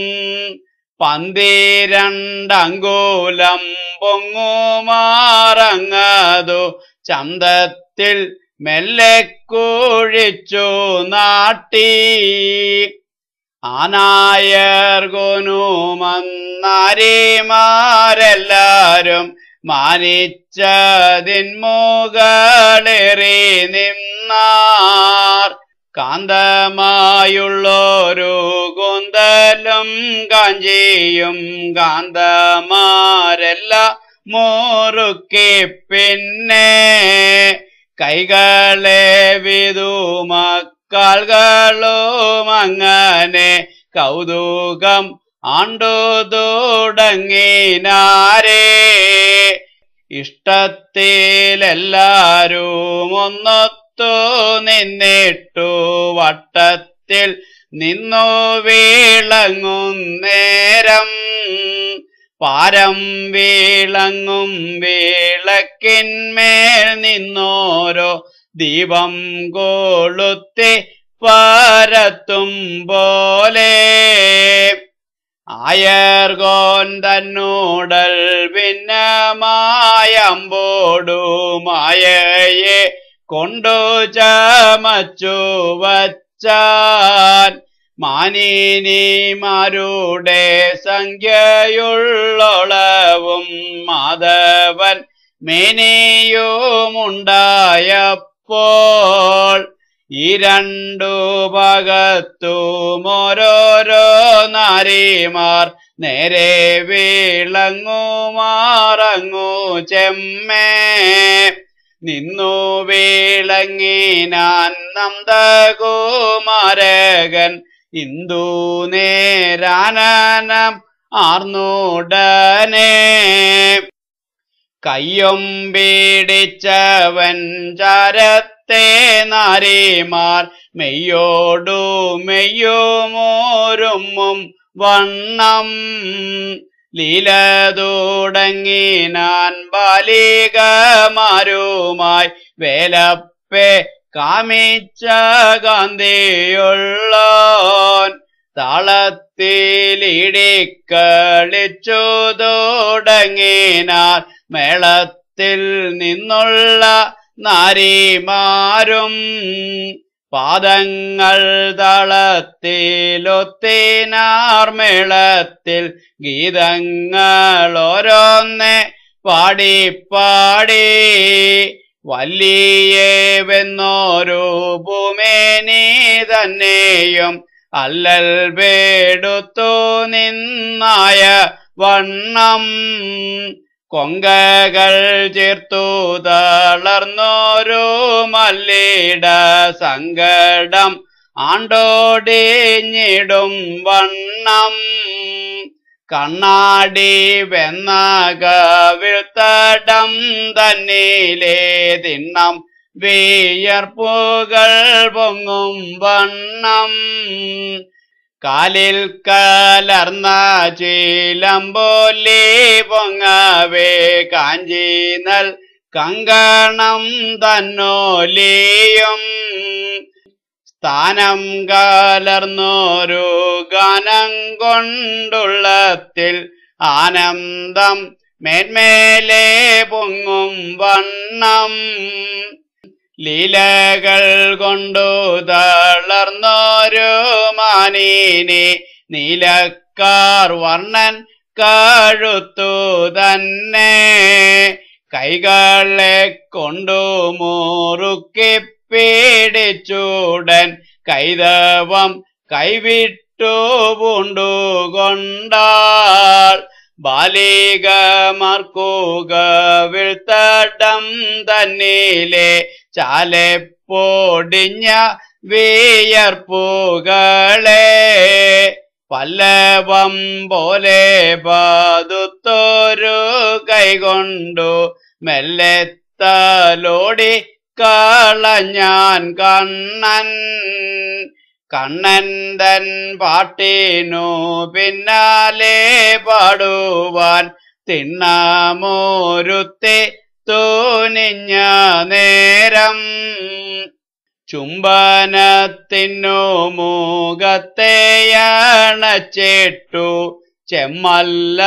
S1: പന്തിരണ്ടങ്കൂലം പൊങ്ങുമാറങ്ങതു ചന്തത്തിൽ മെല്ലെ കുഴിച്ചു നാട്ടി ആനായർഗുനുമന്നാരിമാരെല്ലാരും മാനിച്ചതിൻ മുകളേറി നിന്നാർ കാന്തമായുള്ളൊരു കുന്തലും കാഞ്ചിയും കാന്തമാരെല്ലാം മുറുക്കി പിന്നെ കൈകളെ വിതുമക്കാളും അങ്ങനെ കൗതുകം ആണ്ടു തുടങ്ങിനാരേ ഇഷ്ടത്തിലെല്ലാരും ഒന്നൊത്തു നിന്നിട്ടു വട്ടത്തിൽ നിന്നു വീളങ്ങും നേരം പാരം വീളങ്ങും വീളക്കിന്മേൽ നിന്നോരോ ദീപം കൊളുത്തി പരത്തും പോലെ ആയർഗോൻ തന്നൂടൽ ഭിന്നമായമ്പോടു മായയെ കൊണ്ടു ചമച്ചു വച്ചാൻ മാനിനിമാരുടെ സംഖ്യയുള്ളളവും മാധവൻ മേനിയുമുണ്ടായപ്പോൾ ഈ രണ്ടു ഭാഗത്തും ഓരോരോ നാരിമാർ നേരെ വീളങ്ങുമാറങ്ങു ചെമ്മേ നിന്നു വീളങ്ങിനാൻ നന്ദകുമാരകൻ ഇന്ദു നേരാനനം ആർന്നുടനെ കയ്യും പിടിച്ചവൻ ചരത്തെ നാരിമാർ മെയ്യോടു മെയ്യുമോരുമ്മും വണ്ണം ലീല തുടങ്ങിനാൻ ബാലികമാരുമായി വേലപ്പെ കാമിച്ച കാന്തിയുള്ളോൻ താളത്തിലിടിക്കളിച്ചു തുടങ്ങിനാർ മേളത്തിൽ നിന്നുള്ള നാരിമാരും പാദങ്ങൾ തളത്തിലൊത്തിനാർ മേളത്തിൽ ഗീതങ്ങൾ ഓരോന്നെ പാടി പാടി വല്ലിയേവെന്നോരു ഭൂമേനി തന്നെയും അല്ലൽ വേടുത്തു നിന്നായ വണ്ണം കൊങ്കകൾ ചേർത്തു തളർന്നോരു മല്ലിട സങ്കടം ആണ്ടോടിഞ്ഞിടും വണ്ണം കണ്ണാടി വെന്നക വീഴ്ത്തടം തന്നിലേ തിണ്ണം വിയർപ്പുകൾ പൊങ്ങും വണ്ണം കാലിൽ കലർന്ന ചീലമ്പോലി പൊങ്ങവേ കാഞ്ചീനൽ കങ്കണം തന്നോലിയും സ്ഥാനം കലർന്നോരു ഗാനം കൊണ്ടുള്ളത്തിൽ ആനന്ദം മേന്മേലെ പൊങ്ങും വണ്ണം ലീലകൾ കൊണ്ടു തളർന്നോരു മാനീനെ നീലക്കാർ വർണ്ണൻ കഴുത്തു തന്നെ കൈകളെ കൊണ്ടു മുറുക്കി പീഡിച്ചൂടൻ കൈതവം കൈവിട്ടു പൂണ്ടുകൊണ്ടാൾ ബാലികമാർക്കുക വിൾത്തടം തന്നിലെ ചാലെ പൊടിഞ്ഞ വിയർപ്പുകളെ പല്ലവം പോലെ പതുത്തൊരു കൈകൊണ്ടു മെല്ലെത്തലോടി കളഞ്ഞാൻ കണ്ണൻ കണ്ണൻ തൻ പാട്ടിനു പിന്നാലെ പാടുവാൻ തിണ്ണമോരുത്തെ തോനിഞ്ഞ നേരം ചുംബനത്തിനു മൂകത്തെയണച്ചിട്ടു ചെമ്മല്ല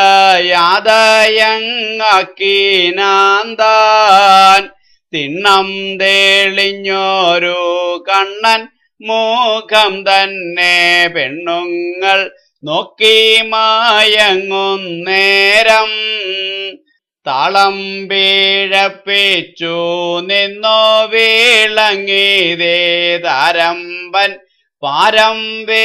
S1: യാതയങ്ങാക്കിനാന്താൻ തിണ്ണം തെളിഞ്ഞോരു കണ്ണൻ മുഖം തന്നെ പെണ്ണുങ്ങൾ നോക്കി മായങ്ങുന്നേരം താളം വീഴപ്പിച്ചു നിന്നോ വീളങ്ങിതേ താരമ്പൻ പാരം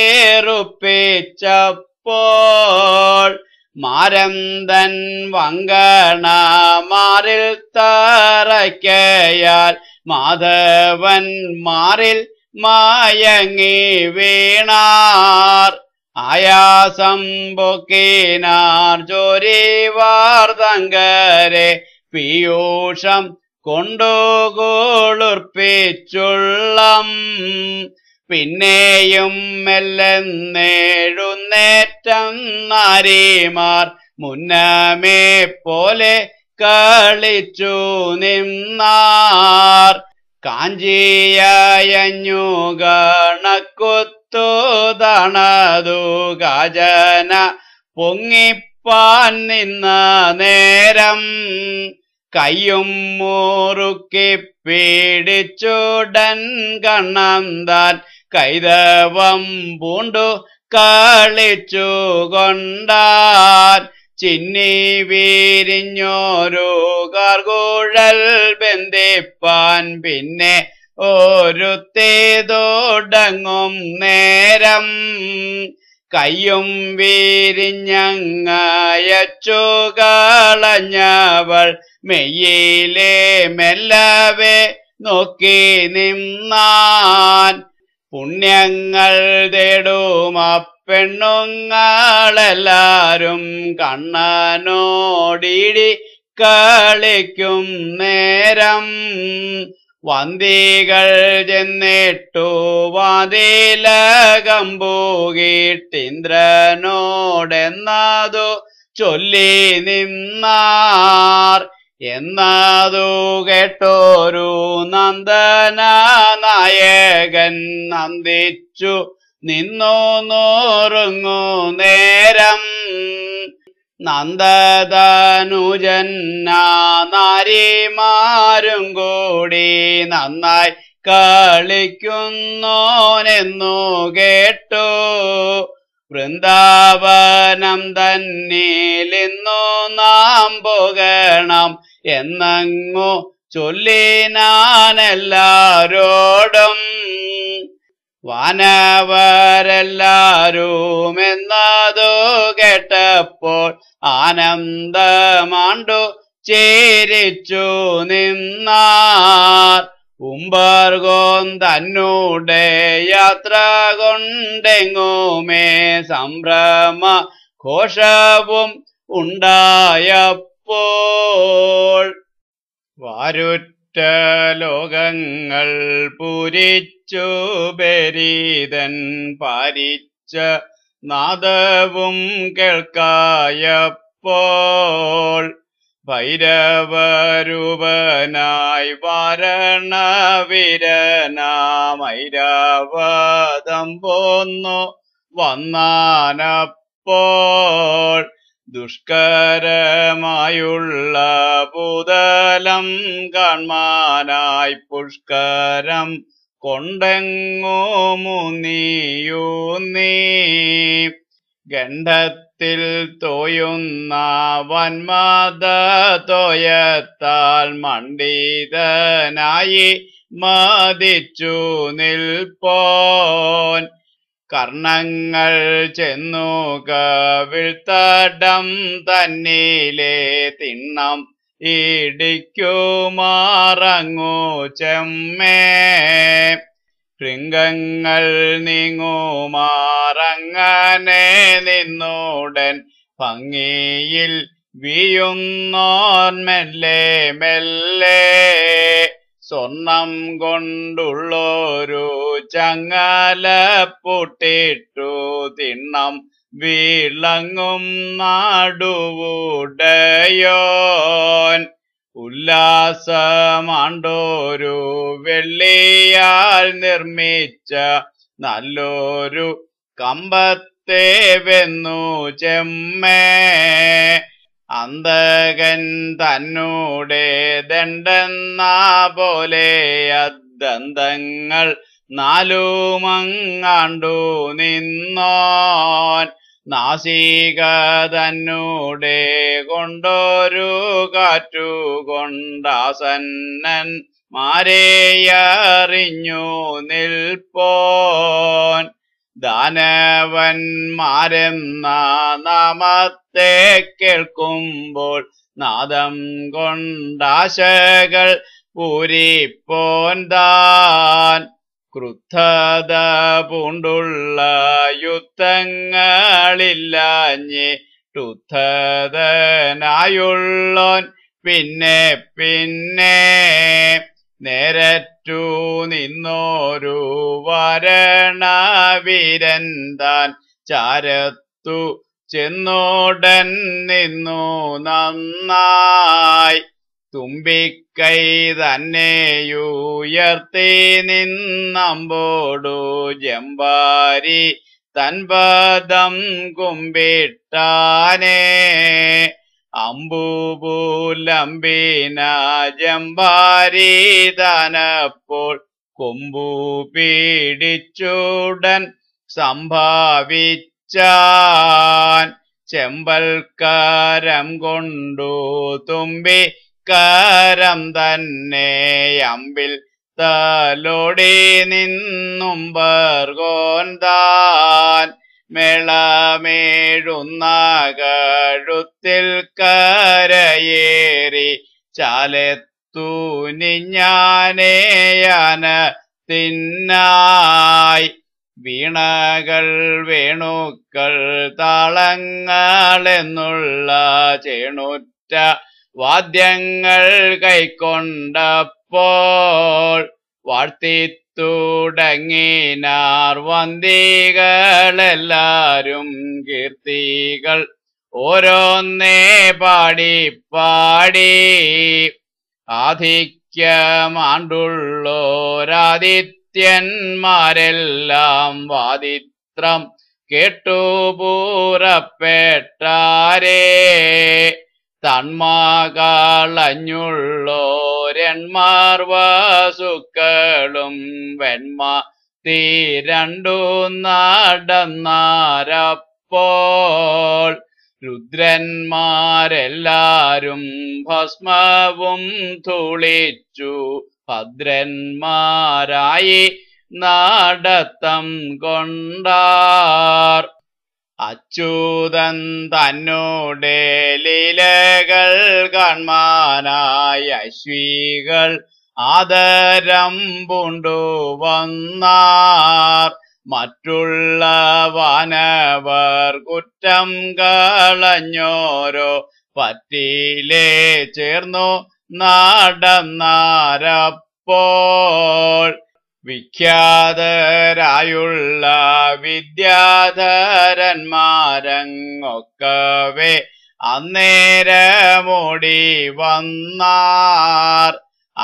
S1: വേറുപ്പിച്ചപ്പോൾ മാരന്തൻ വങ്കണ മാറിൽ തറയ്ക്കയാൽ മാധവൻ മാറിൽ മായങ്ങി വീണാർ ആയാസം പൊക്കിനാർ ജോരിവാർ തങ്കരെ പീയൂഷം കൊണ്ടുകൊളുർപ്പിച്ചുള്ളം പിന്നെയും മെല്ലെന്നേഴുന്നേറ്റം നാരിമാർ മുന്നമേ പോലെ കളിച്ചു നിന്നാർ കാഞ്ചിയഞ്ഞു ഗണക്കുത്തു തണതു ഗജന പൊങ്ങിപ്പാൻ നിന്ന നേരം കയ്യും മുറുക്കി പീഡിച്ചുടൻ കണ്ണന്താൻ കൈതവം പൂണ്ടു കളിച്ചു കൊണ്ടാൻ ചിന്നി വീരിഞ്ഞോരു കാർകൂഴൽ ബന്ധിപ്പാൻ പിന്നെ ഒരുത്തേതോടങ്ങും നേരം കയ്യും വീരിഞ്ഞങ്ങയച്ചു കളഞ്ഞവൾ മെയ്യിലെ മെല്ലവേ നോക്കി നിന്നാൻ പുണ്യങ്ങൾ തേടും പെണ്ണുങ്ങളെല്ലാരും കണ്ണനോടിടി കളിക്കും നേരം വന്തികൾ ചെന്നിട്ടു വാതിലകമ്പൂകിട്ടിന്ദ്രനോടെന്നതു ചൊല്ലി നിന്നാർ എന്നതു കേട്ടോരു നന്ദന നായകൻ നന്ദിച്ചു നിന്നു നോറുങ്ങു നേരം നന്ദതനുജന്നാരിമാരും കൂടി നന്നായി കളിക്കുന്നോനെന്നു കേട്ടു വൃന്ദാവനം തന്നിലിന്നു നാം പോകണം എന്നങ്ങു ചൊല്ലിനാനെല്ലാരോടും വാനവരെല്ലാരും എന്നതു കേട്ടപ്പോൾ ആനന്ദമാണ്ടു ചേരിച്ചു നിന്നാർ ഉമ്പർഗോൻ തന്നൂടെ യാത്ര കൊണ്ടെങ്ങുമേ സംഭ്രമ ഘോഷവും ഉണ്ടായപ്പോൾ വാരുറ്റ ലോകങ്ങൾ പൂരിച്ചു ബരീതൻ പാരിച്ച നാദവും കേൾക്കായപ്പോൾ ഭൈരവരൂപനായി വാരണവീരനാമൈരാവതം പോന്നു വന്നാനപ്പോൾ ദുഷ്കരമായുള്ള ഭൂതലം കാൺമാനായി പുഷ്കരം കൊണ്ടെങ്ങോ മുന്നിയൂന്നീ ഗണ്ഡത്തിൽ തോയുന്ന വന്മാത തോയത്താൽ മണ്ഡിതനായി മതിച്ചു നിൽപ്പോൻ കർണങ്ങൾ ചെന്നു കവിൾത്തടം തന്നിലെ തിണ്ണം ഇടിക്കുമാറങ്ങു ചെമ്മേ ശൃംഗങ്ങൾ നീങ്ങുമാറങ്ങനെ നിന്നുടൻ ഭംഗിയിൽ വീയുന്നോൻ മെല്ലെ മെല്ലെ സ്വർണം കൊണ്ടുള്ളൊരു ചങ്ങല പൊട്ടിട്ടു തിണ്ണം വിളങ്ങും നാടുവുടയോൻ ഉല്ലാസമാണ്ടോരു വെള്ളിയാൽ നിർമ്മിച്ച നല്ലൊരു കമ്പത്തെ വെന്നു ചെമ്മേ അന്തകൻ തന്നൂടെ ദണ്ഡെന്ന പോലെ അദന്തങ്ങൾ നാലുമങ്ങാണ്ടു നിന്നോൻ നാസിക തന്നൂടെ കൊണ്ടൊരു കാറ്റുകൊണ്ടാസന്നൻ മാരെയറിഞ്ഞു നിൽപ്പോൻ ദാനവന്മാരെന്ന നാമത്തെ കേൾക്കുമ്പോൾ നാദം കൊണ്ടാശകൾ പൂരിപ്പോൻ താൻ ക്രുദ്ധത പൂണ്ടുള്ള യുദ്ധങ്ങളില്ലാഞ്ഞിട്ടുദ്ധതനായുള്ളോൻ പിന്നെ പിന്നെ നേരറ്റു നിന്നോരു വരണവീരൻ താൻ ചാരത്തു ചെന്നോടൻ നിന്നു നന്നായി തുമ്പിക്കൈ തന്നെയുയർത്തി നിന്നമ്പോടു ജമ്പാരി തൻപദം കുമ്പിട്ടാനേ അമ്പുപൂലംബിന ജമ്പാരി താനപ്പോൾ കൊമ്പു പീഡിച്ചുടൻ സംഭാവിച്ചാൻ ചെമ്പൽക്കാരം കൊണ്ടു തുമ്പി കരം തന്നെ അമ്പിൽ തലോടി നിന്നും ബർഗോന്താൻ മേളമേഴുന്ന കഴുത്തിൽ കരയേറി ചാലെത്തു നിഞ്ഞാനേയാന തിന്നായി വീണകൾ വേണുക്കൾ താളങ്ങൾ എന്നുള്ള ചേണുറ്റ വാദ്യങ്ങൾ കൈക്കൊണ്ടപ്പോൾ വാഴ്ത്തിത്തുടങ്ങിനാർ വന്തികളെല്ലാരും കീർത്തികൾ ഓരോന്നേ പാടി പാടി ആധിക്യമാണ്ടുള്ളോരാദിത്യന്മാരെല്ലാം വാദിത്രം കേട്ടു പൂറപ്പെട്ടാരേ തന്മാകളഞ്ഞുള്ളോരന്മാർ വസുക്കളും വെൺമ തീരണ്ടു നടന്നാരപ്പോൾ രുദ്രന്മാരെല്ലാരും ഭസ്മവും തുളിച്ചു ഭദ്രന്മാരായി നാടത്തം കൊണ്ടാർ അച്യുതൻ തന്നോടെ ലീലകൾ കാൺമാനായി അശ്വികൾ ആദരം പൂണ്ടു വന്നാർ മറ്റുള്ള വാനവർ കുറ്റം കളഞ്ഞോരോ പറ്റിയിലേ ചേർന്നു നടന്നാരപ്പോൾ വിഖ്യാതരായുള്ള വിദ്യാധരന്മാരങ്ങൊക്കവേ അന്നേരമോടി വന്നാർ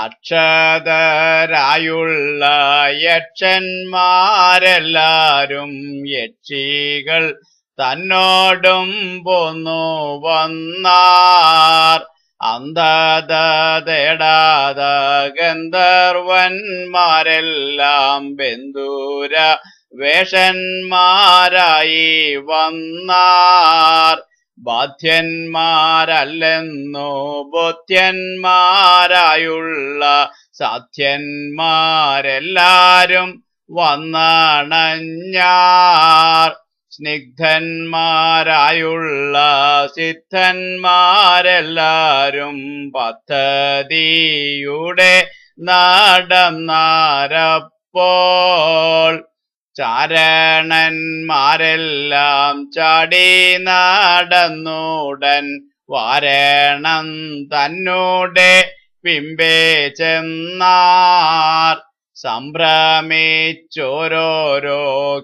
S1: അക്ഷതരായുള്ള യക്ഷന്മാരെല്ലാരും യക്ഷികൾ തന്നോടും പോന്നു വന്നാർ അന്ധത തേടാത ഗന്ധർവന്മാരെല്ലാം ബന്ധുര വേഷന്മാരായി വന്നാർ ബാധ്യന്മാരല്ലെന്നോ ബോധ്യന്മാരായുള്ള സാധ്യന്മാരെല്ലാരും വന്നണഞ്ഞാർ സ്നിഗ്ധന്മാരായുള്ള സിദ്ധന്മാരെല്ലാരും പദ്ധതിയുടെ നടന്നാരപ്പോൾ ചാരണന്മാരെല്ലാം ചാടി നടന്നുടൻ വാരണം തന്നോടെ പിമ്പേ ചെന്നാർ സംഭ്രമിച്ചോരോരോ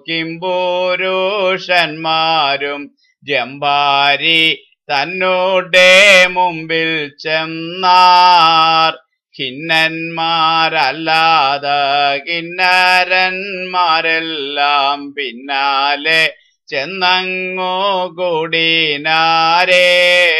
S1: കിംപുരുഷന്മാരും ജമ്പാരി തന്നോടെ മുമ്പിൽ ചെന്നാർ ഖിന്നന്മാരല്ലാതെ കിന്നരന്മാരെല്ലാം പിന്നാലെ ചെന്നങ്ങോ കൂടിനാരേ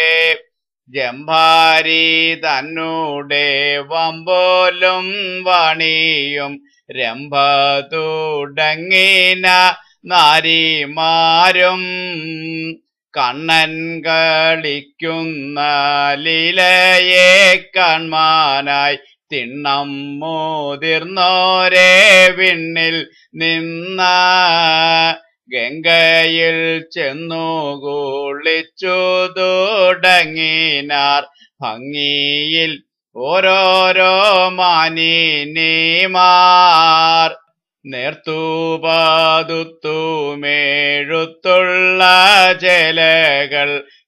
S1: ജംഭാരി തന്നൂടെ വമ്പോലും വണിയും രംഭ തുടങ്ങിന നാരിമാരും കണ്ണൻ കളിക്കുന്ന ലീലയെ കാൺമാനായി തിണ്ണം മുതിർന്നോരേ വിണ്ണിൽ നിന്ന ഗംഗയിൽ ചെന്നു കുളിച്ചു തുടങ്ങിനാർ ഭംഗിയിൽ ഓരോരോ മാനിനിമാർ നേർത്തുപാതുത്തുമേഴുത്തുള്ള ജലകൾ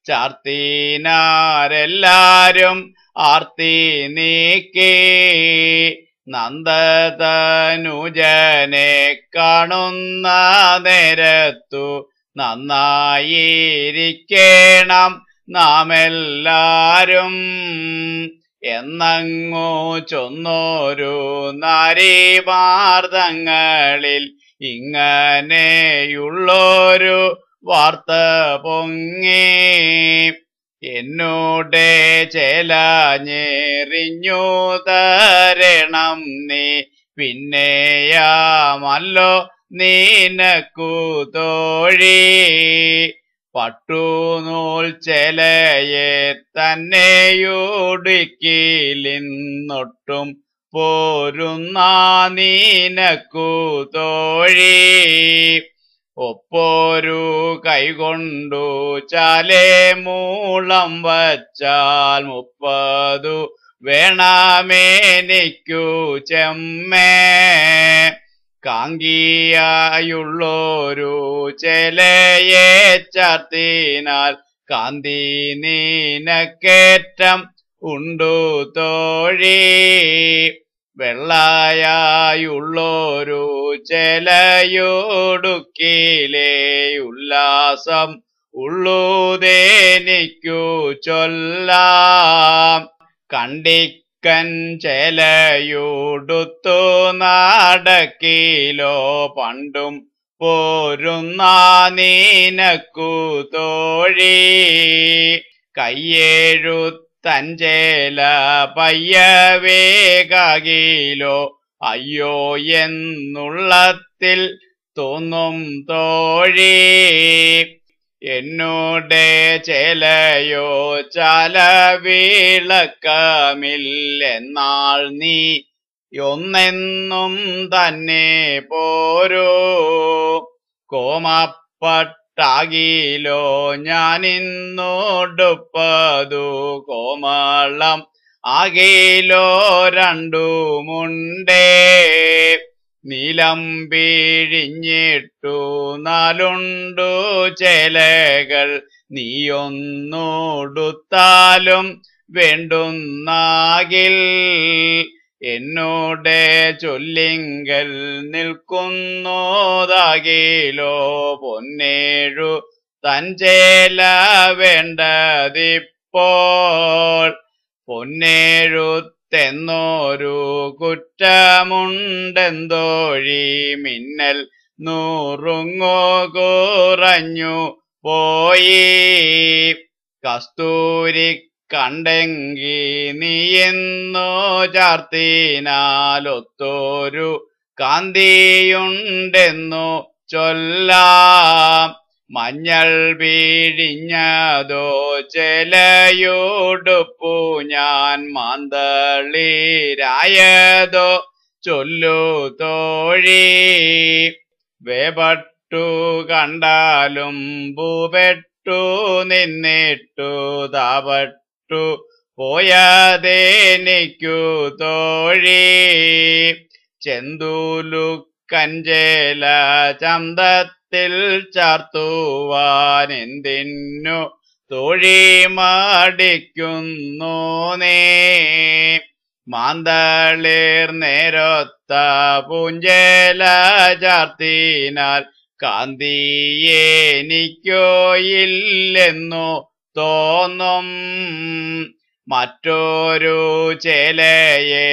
S1: ചാർത്തിനാരെല്ലാരും ആർത്തി നീക്കി നന്ദതനുജനെ കാണുന്ന നേരത്തു നന്നായിരിക്കണം നാം എല്ലാരും എന്നങ്ങു ചൊന്നോരു നാരീമാർദ്ദങ്ങളിൽ ഇങ്ങനെയുള്ളൊരു വാർത്ത പൊങ്ങി എന്നോടെ ചേലഞ്ഞെറിഞ്ഞു തരണം നീ പിന്നെയാമല്ലോ നീനക്കു തോഴി പട്ടുനൂൽ ചെലയെ തന്നെയുടുക്കിലിന്നൊട്ടും പോരുന്ന നീനക്കു തോഴി ഒപ്പോരു കൈകൊണ്ടു ചാലേ മൂളം വച്ചാൽ മുപ്പതു വേണമെനിക്കു ചെമ്മേ കാങ്കിയായുള്ളൊരു ചെലയെ ചാർത്തിനാൽ കാന്തി നീനക്കേറ്റം ഉണ്ടു തോഴി വെള്ളയായുള്ളൊരു ചെലയോടുക്കിലേ ഉല്ലാസം ഉള്ളുതേനിക്കു ചൊല്ലാം കണ്ടിക്കൻ ചെലയോടുത്തു നടക്കിലോ പണ്ടും പോരുന്ന നീനക്കു തോഴി കയ്യേഴുത്തഞ്ചേല പയ്യവേകിലോ അയ്യോ എന്നുള്ളത്തിൽ തോന്നും തോഴി എന്നോടെ ചെലയോ ചല വിളക്കമില്ലെന്നാൾ നീ ഒന്നെന്നും തന്നെ പോരോ കോമപ്പട്ടാകിലോ ഞാനിന്നോടുപ്പതു കോമളം ആകിലോ രണ്ടുമുണ്ടേ നീലം പിഴിഞ്ഞിട്ടു നാലുണ്ടു ചെലകൾ നീയൊന്നോടുത്താലും വേണ്ടുന്നാകിൽ എന്നോടെ ചൊല്ലിങ്കൽ നിൽക്കുന്നോതാകിലോ പൊന്നേഴു തഞ്ചേല വേണ്ടതിപ്പോൾ പൊന്നേഴുത്തെന്നോരു കുറ്റമുണ്ടെന്തോഴി മിന്നൽ നൂറുങ്ങോ കുറഞ്ഞു പോയി കസ്തൂരി കണ്ടെങ്കി നീയെന്നോ ചാർത്തിനാലൊത്തോരു കാന്തിയുണ്ടെന്നു ചൊല്ലാം മഞ്ഞൾ വീഴിഞ്ഞതോ ചെലയോടുപ്പു ഞാൻ മാന്തളിരായതോ ചൊല്ലു തോഴി വേപട്ടു കണ്ടാലും ഭൂപെട്ടു നിന്നിട്ടു താപട്ടു പോയതേനിക്കു തോഴി ചെന്തൂലു കഞ്ചേല ചന്തത്തിൽ ചാർത്തുവാൻ എന്തിനു തോഴി മടിക്കുന്നു നീ മാന്തളിർ നേരൊത്ത പൂഞ്ചേല ചാർത്തിനാൽ കാന്തിയേനിക്കോ ഇല്ലെന്നു തോന്നും മറ്റൊരു ചേലയെ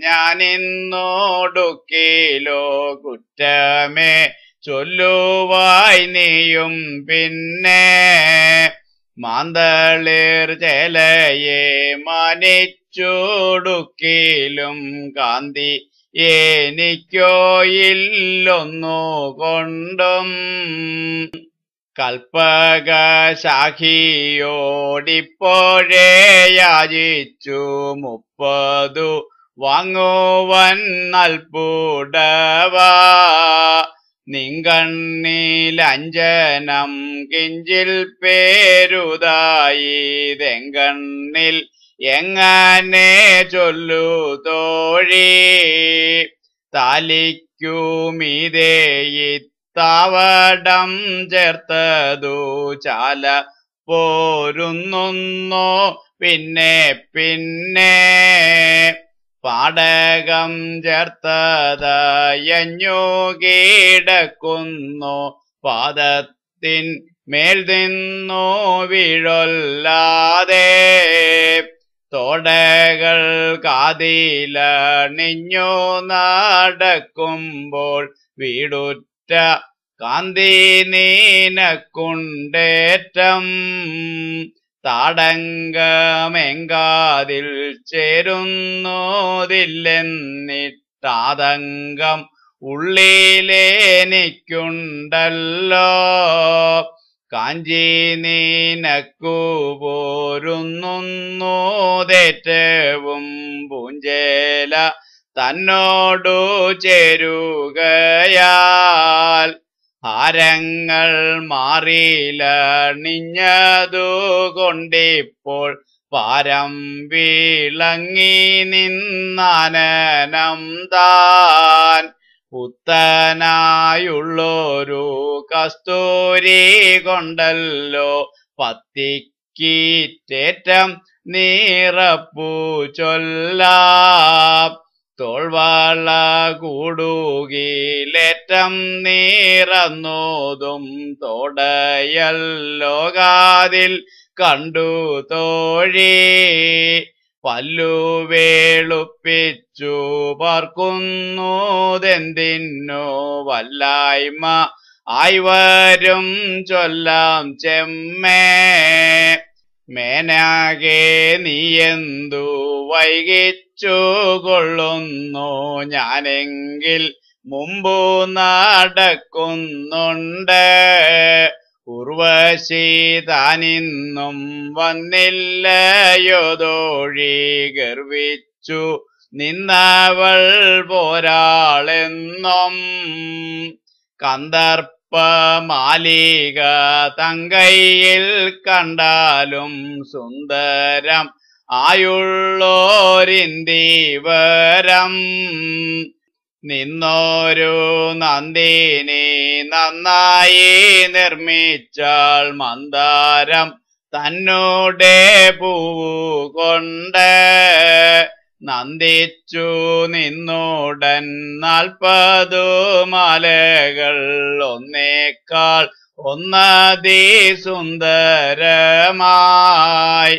S1: ഞാനിന്നോടുക്കിലോ കുറ്റമേ ചൊല്ലുവായി നീയും പിന്നെ മാന്തളിർ ചേലയെ മാനിച്ചുടുക്കിലും കാന്തി എനിക്കോ ഇല്ലൊന്നു കൊണ്ടും കൽപ്പക ശാഖിയോടിപ്പോഴേ യാചിച്ചു മുപ്പതു വാങ്ങുവൻ നൽപുടവ നിങ്കണ്ണിലഞ്ജനം കിഞ്ചിൽ പേരുതായി തെങ്കണ്ണിൽ എങ്ങനെ ചൊല്ലു തോഴി താലിക്കുമീതേയി താവടം ചേർത്തതു ചാല പോരുന്നോ പിന്നെ പിന്നെ പാടകം ചേർത്തതയഞ്ഞു കീടക്കുന്നു പാദത്തിൻ മേൽ നിന്നു വീഴൊല്ലാതെ തോടകൾ കാതിലണിഞ്ഞു നടക്കുമ്പോൾ വീടുറ്റ കാന്തി നീനക്കുണ്ടേറ്റം താടങ്കമെങ്കാതിൽ ചേരുന്നതില്ലെന്നിട്ടാതങ്കം ഉള്ളിലേനിക്കുണ്ടല്ലോ കാഞ്ചി നീനക്കു പോരുന്നേറ്റവും പൂഞ്ചേല തന്നോടു ചേരുകയാൽ ഹാരങ്ങൾ മാറിലണിഞ്ഞതു കൊണ്ടിപ്പോൾ പാരം വിളങ്ങി നിന്നാനനം താൻ പുത്തനായുള്ളൊരു കസ്തൂരി കൊണ്ടല്ലോ പത്തിക്കീറ്റേറ്റം നീറപ്പു ചൊല്ലാം തോൾവാള കൂടുകിലേറ്റം നീറന്നോതും തോടയല്ലോകാതിൽ കണ്ടു തോഴി പല്ലു വേളുപ്പിച്ചു പാർക്കുന്നതെന്തിനു വല്ലായ്മ ആയി വരും ചൊല്ലാം ചെമ്മേ മേനാകെ നീയെന്തു വൈകിച്ചു കൊള്ളുന്നു ഞാനെങ്കിൽ മുമ്പു നടക്കുന്നുണ്ട് ഉർവശി താനിന്നും വന്നില്ലയോ തോഴി ഗർവിച്ചു നിന്നവൾ പോരാളെന്നും കന്ദർപ്പ മാലിക തങ്കയിൽ കണ്ടാലും സുന്ദരം ആയുള്ളോരിന്ദീവരം നിന്നോരു നന്ദിനി നന്നായി നിർമ്മിച്ചാൾ മന്ദാരം തന്നോടെ പൂവു കൊണ്ട് നന്ദിച്ചു നിന്നുടൻ നാൽപ്പതു മലകൾ ഒന്നേക്കാൾ ഒന്നതി സുന്ദരമായി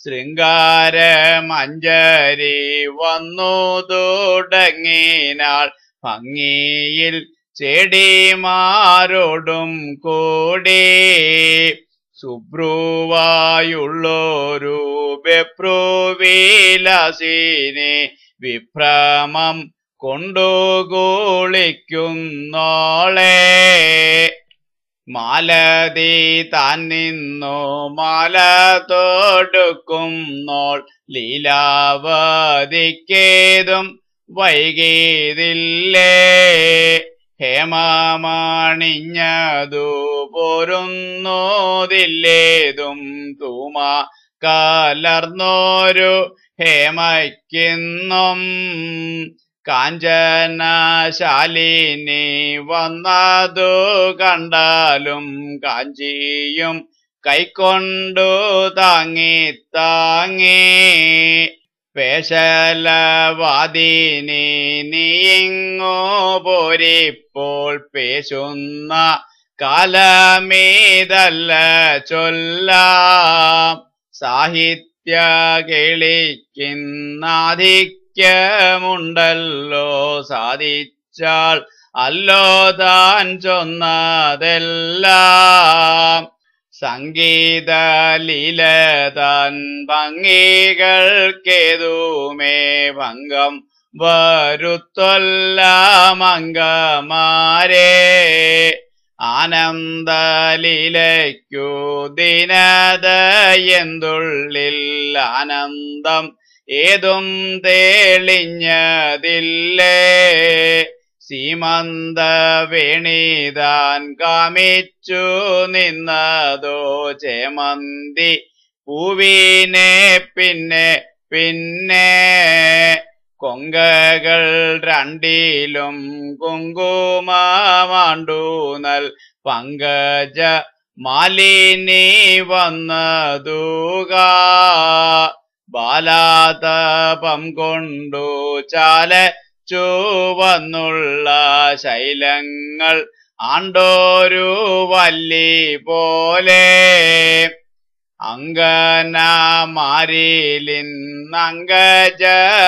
S1: ശൃംഗാരമഞ്ജരി വന്നു തുടങ്ങിനാൾ ഭംഗിയിൽ ചെടിമാരോടും കൂടി സുബ്രുവായുള്ളൊരു ബെപ്രുവിലാസിനെ വിഭ്രമം കൊണ്ടുകൂളിക്കുന്നോളെ മാലതി താൻ നിന്നു മാല തൊടുക്കുന്നോൾ ലീലാവതിക്കേതും വൈകിയതില്ലേ ഹേമമണിഞ്ഞതു പോരുന്നോതില്ലേതും തൂമ കലർന്നോരു ഹേമയ്ക്കിന്നും കാഞ്ചനശാലിനി വന്നതു കണ്ടാലും കാഞ്ചിയും കൈക്കൊണ്ടു താങ്ങി താങ്ങി പേശലവാദിനി നീങ്ങോ പോരിപ്പോൾ പേശുന്ന കാലമീതല്ല ചൊല്ലാം സാഹിത്യ കേളിക്കുന്നാധിക്യമുണ്ടല്ലോ സാധിച്ചാൽ അല്ലോ താൻ ചൊന്നതെല്ലാം സംഗീത ലീലതാൻ ഭംഗികൾക്കേതുമേ ഭംഗം വരുത്തൊല്ല മംഗമാരെ ആനന്ദലീലയ്ക്കു ദിനത എന്തുള്ളിൽ ആനന്ദം ഏതും തേളിഞ്ഞതില്ലേ സീമന്ത വേണിതാൻ കാമിച്ചു നിന്നതോ ചേമന്തി പൂവിനെ പിന്നെ പിന്നെ കൊങ്കകൾ രണ്ടിലും കുങ്കുമാണ്ടൂനൽ പങ്കജ മാലിനി വന്നതുക ബാലാതപം കൊണ്ടു ചാല ചുവന്നുള്ള ശൈലങ്ങൾ ആണ്ടോരു വല്ലി പോലെ അങ്കനമാരിലിന്നങ്കജ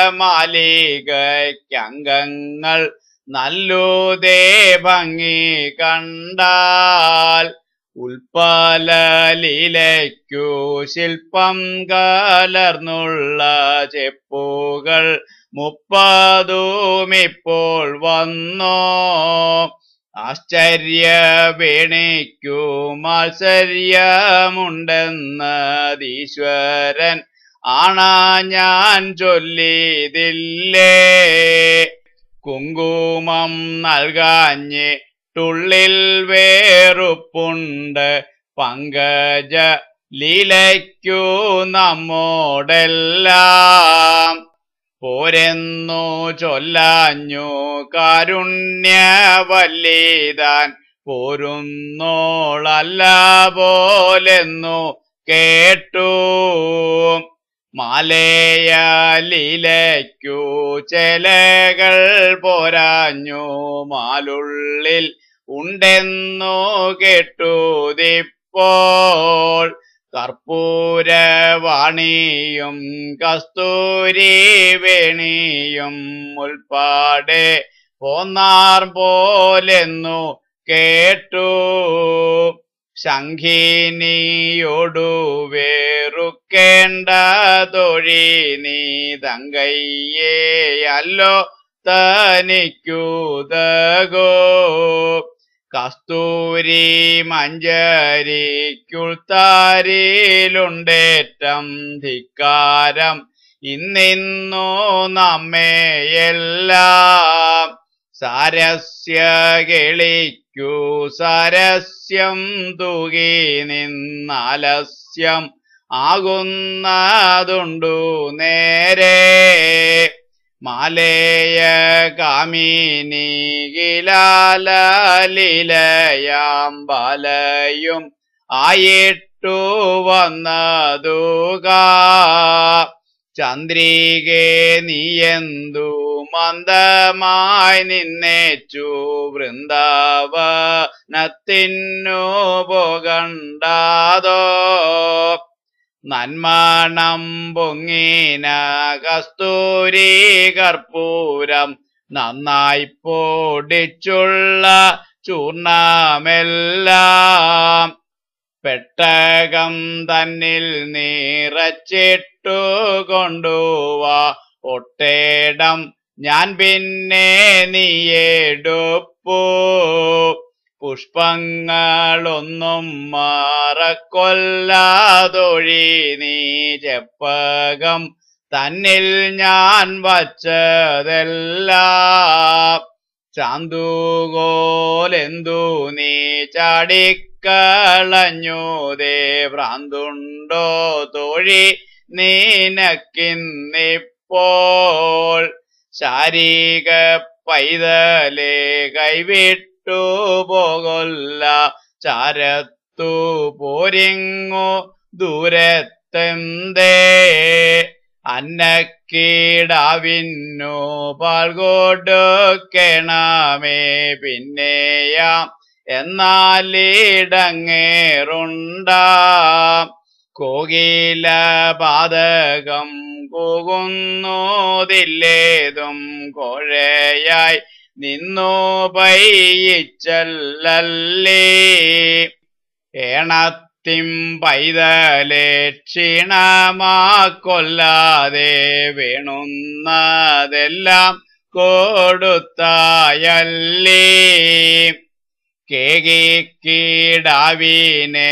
S1: മാലികയ്ക്കംഗങ്ങൾ നല്ലുതേ ഭംഗി കണ്ടാൽ ഉൽപ്പലലീലയ്ക്കു ശില്പം കലർന്നുള്ള ചെപ്പുകൾ മുപ്പതുമിപ്പോൾ വന്നോ ആശ്ചര്യ വേണിക്കു മത്സര്യമുണ്ടെന്നതീശ്വരൻ ആണാ ഞാൻ ചൊല്ലിയതില്ലേ കുങ്കുമം നൽകാഞ്ഞിട്ടുള്ളിൽ വേറുപ്പുണ്ട് പങ്കജ ലീലയ്ക്കു നമ്മോടെല്ലാം പോരെന്നു ചൊല്ലാഞ്ഞു കാരുണ്യവല്ലിതാൻ പോരുന്നോളല്ല പോലെന്നു കേട്ടു മാലയലീലയ്ക്കു ചെലകൾ പോരാഞ്ഞു മാലുള്ളിൽ ഉണ്ടെന്നു കേട്ടുതിപ്പോൾ കർപ്പൂരവാണിയും കസ്തൂരി വേണിയും ഉൾപ്പാടെ പോന്നാർ പോലെന്നു കേട്ടു ശംഖിനിയോടു വേറുക്കേണ്ട തൊഴി നീ തങ്കയ്യേ അല്ലോ തനിക്കുതകോ കസ്തൂരി മഞ്ചരിക്കുൾത്താരിലുണ്ടേറ്റം ധിക്കാരം ഇന്നിന്നു നമ്മെയെല്ലാം സാരസ്യ കേളിക്കു സാരസ്യം തൂകി നിന്നാലസ്യം ആകുന്നതുണ്ടു നേരെ മാലേയ കാമിനി ഗിലാലീലയാം ബാലയും ആയിട്ടു വന്നതുക ചന്ദ്രികെ നീയെന്തു മന്ദമായി നിന്നേച്ചു വൃന്ദാവനത്തിനു പോകണ്ടാതോ നന്മണം പൊങ്ങിന കസ്തൂരി കർപ്പൂരം നന്നായി പൊടിച്ചുള്ള ചൂർണമെല്ലാം പെട്ടകം തന്നിൽ നിറച്ചിട്ടു കൊണ്ടുവാ ഒട്ടേടം ഞാൻ പിന്നെ നീയെടുപ്പൂ പുഷ്പങ്ങളൊന്നും മാറക്കൊല്ലാതൊഴി നീ ചെപ്പകം തന്നിൽ ഞാൻ വച്ചതെല്ലാം ചാന്തുകോലെന്തു നീ ചാടിക്കളഞ്ഞു ദേ ഭ്രാന്തുണ്ടോ തോഴി നിനക്കിന്നിപ്പോൾ ശാരീക പൈതലെ കൈവിട്ടു പോകൊല്ല ചാരത്തു പോരിങ്ങു ദൂരത്തെന്തേ അന്നക്കീടാവിന്നു പാൽ കൊടുക്കണമേ പിന്നെയാം എന്നാലിടങ്ങേറുണ്ടാം കോകില പാതകം കൂകുന്നതില്ലേതും കോഴയായി നിന്നു പയ്യിച്ചല്ലേ ഏണത്തിം പൈതലെ ക്ഷീണമാക്കൊല്ലാതെ വീണുന്നതെല്ലാം കൊടുത്തായല്ലേ കേകിക്കീടാവിനെ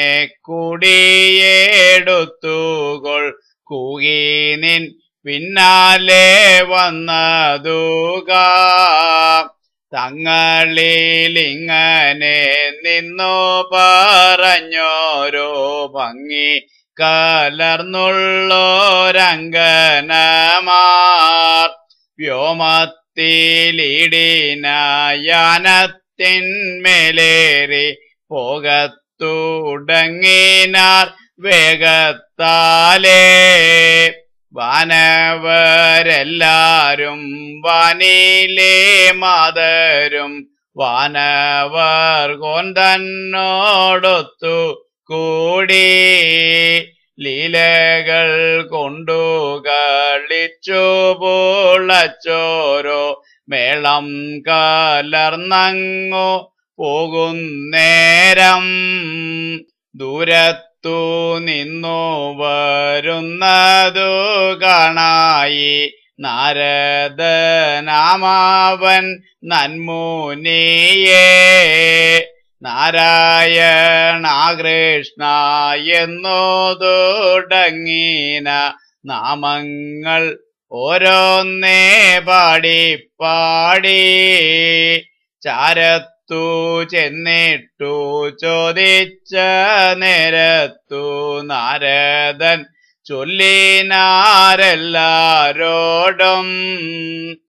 S1: കുടിയെടുത്തുകൊൾ കൂകി നിൻ പിന്നാലെ വന്നതുക തങ്ങളിലിങ്ങനെ നിന്നു പറഞ്ഞോരോ ഭംഗി കലർന്നുള്ളോരങ്കനമാർ വ്യോമത്തിലിടിനയാനത്തിന്മേലേറി പോകത്തുടങ്ങിനാർ വേഗത്താലേ വാനവരെല്ലാരും വാനിലെ മാതരും വാനവർ കൊന്തന്നോടൊത്തു കൂടി ലീലകൾ കൊണ്ടു കളിച്ചു പൊളച്ചോരോ മേളം കലർന്നങ്ങു പോകുന്നേരം ദൂരത്തു നിന്നു വരുന്നതു കാണായി നാരദനാമാവൻ നന്മുനിയേ നാരായണ കൃഷ്ണ എന്നോ തുടങ്ങീന നാമങ്ങൾ ഓരോന്നേ പാടി പാടി ചാരത്തു ചെന്നിട്ടു ചോദിച്ച നേരത്തു നാരദൻ ചൊല്ലിനാരെല്ലാരോടും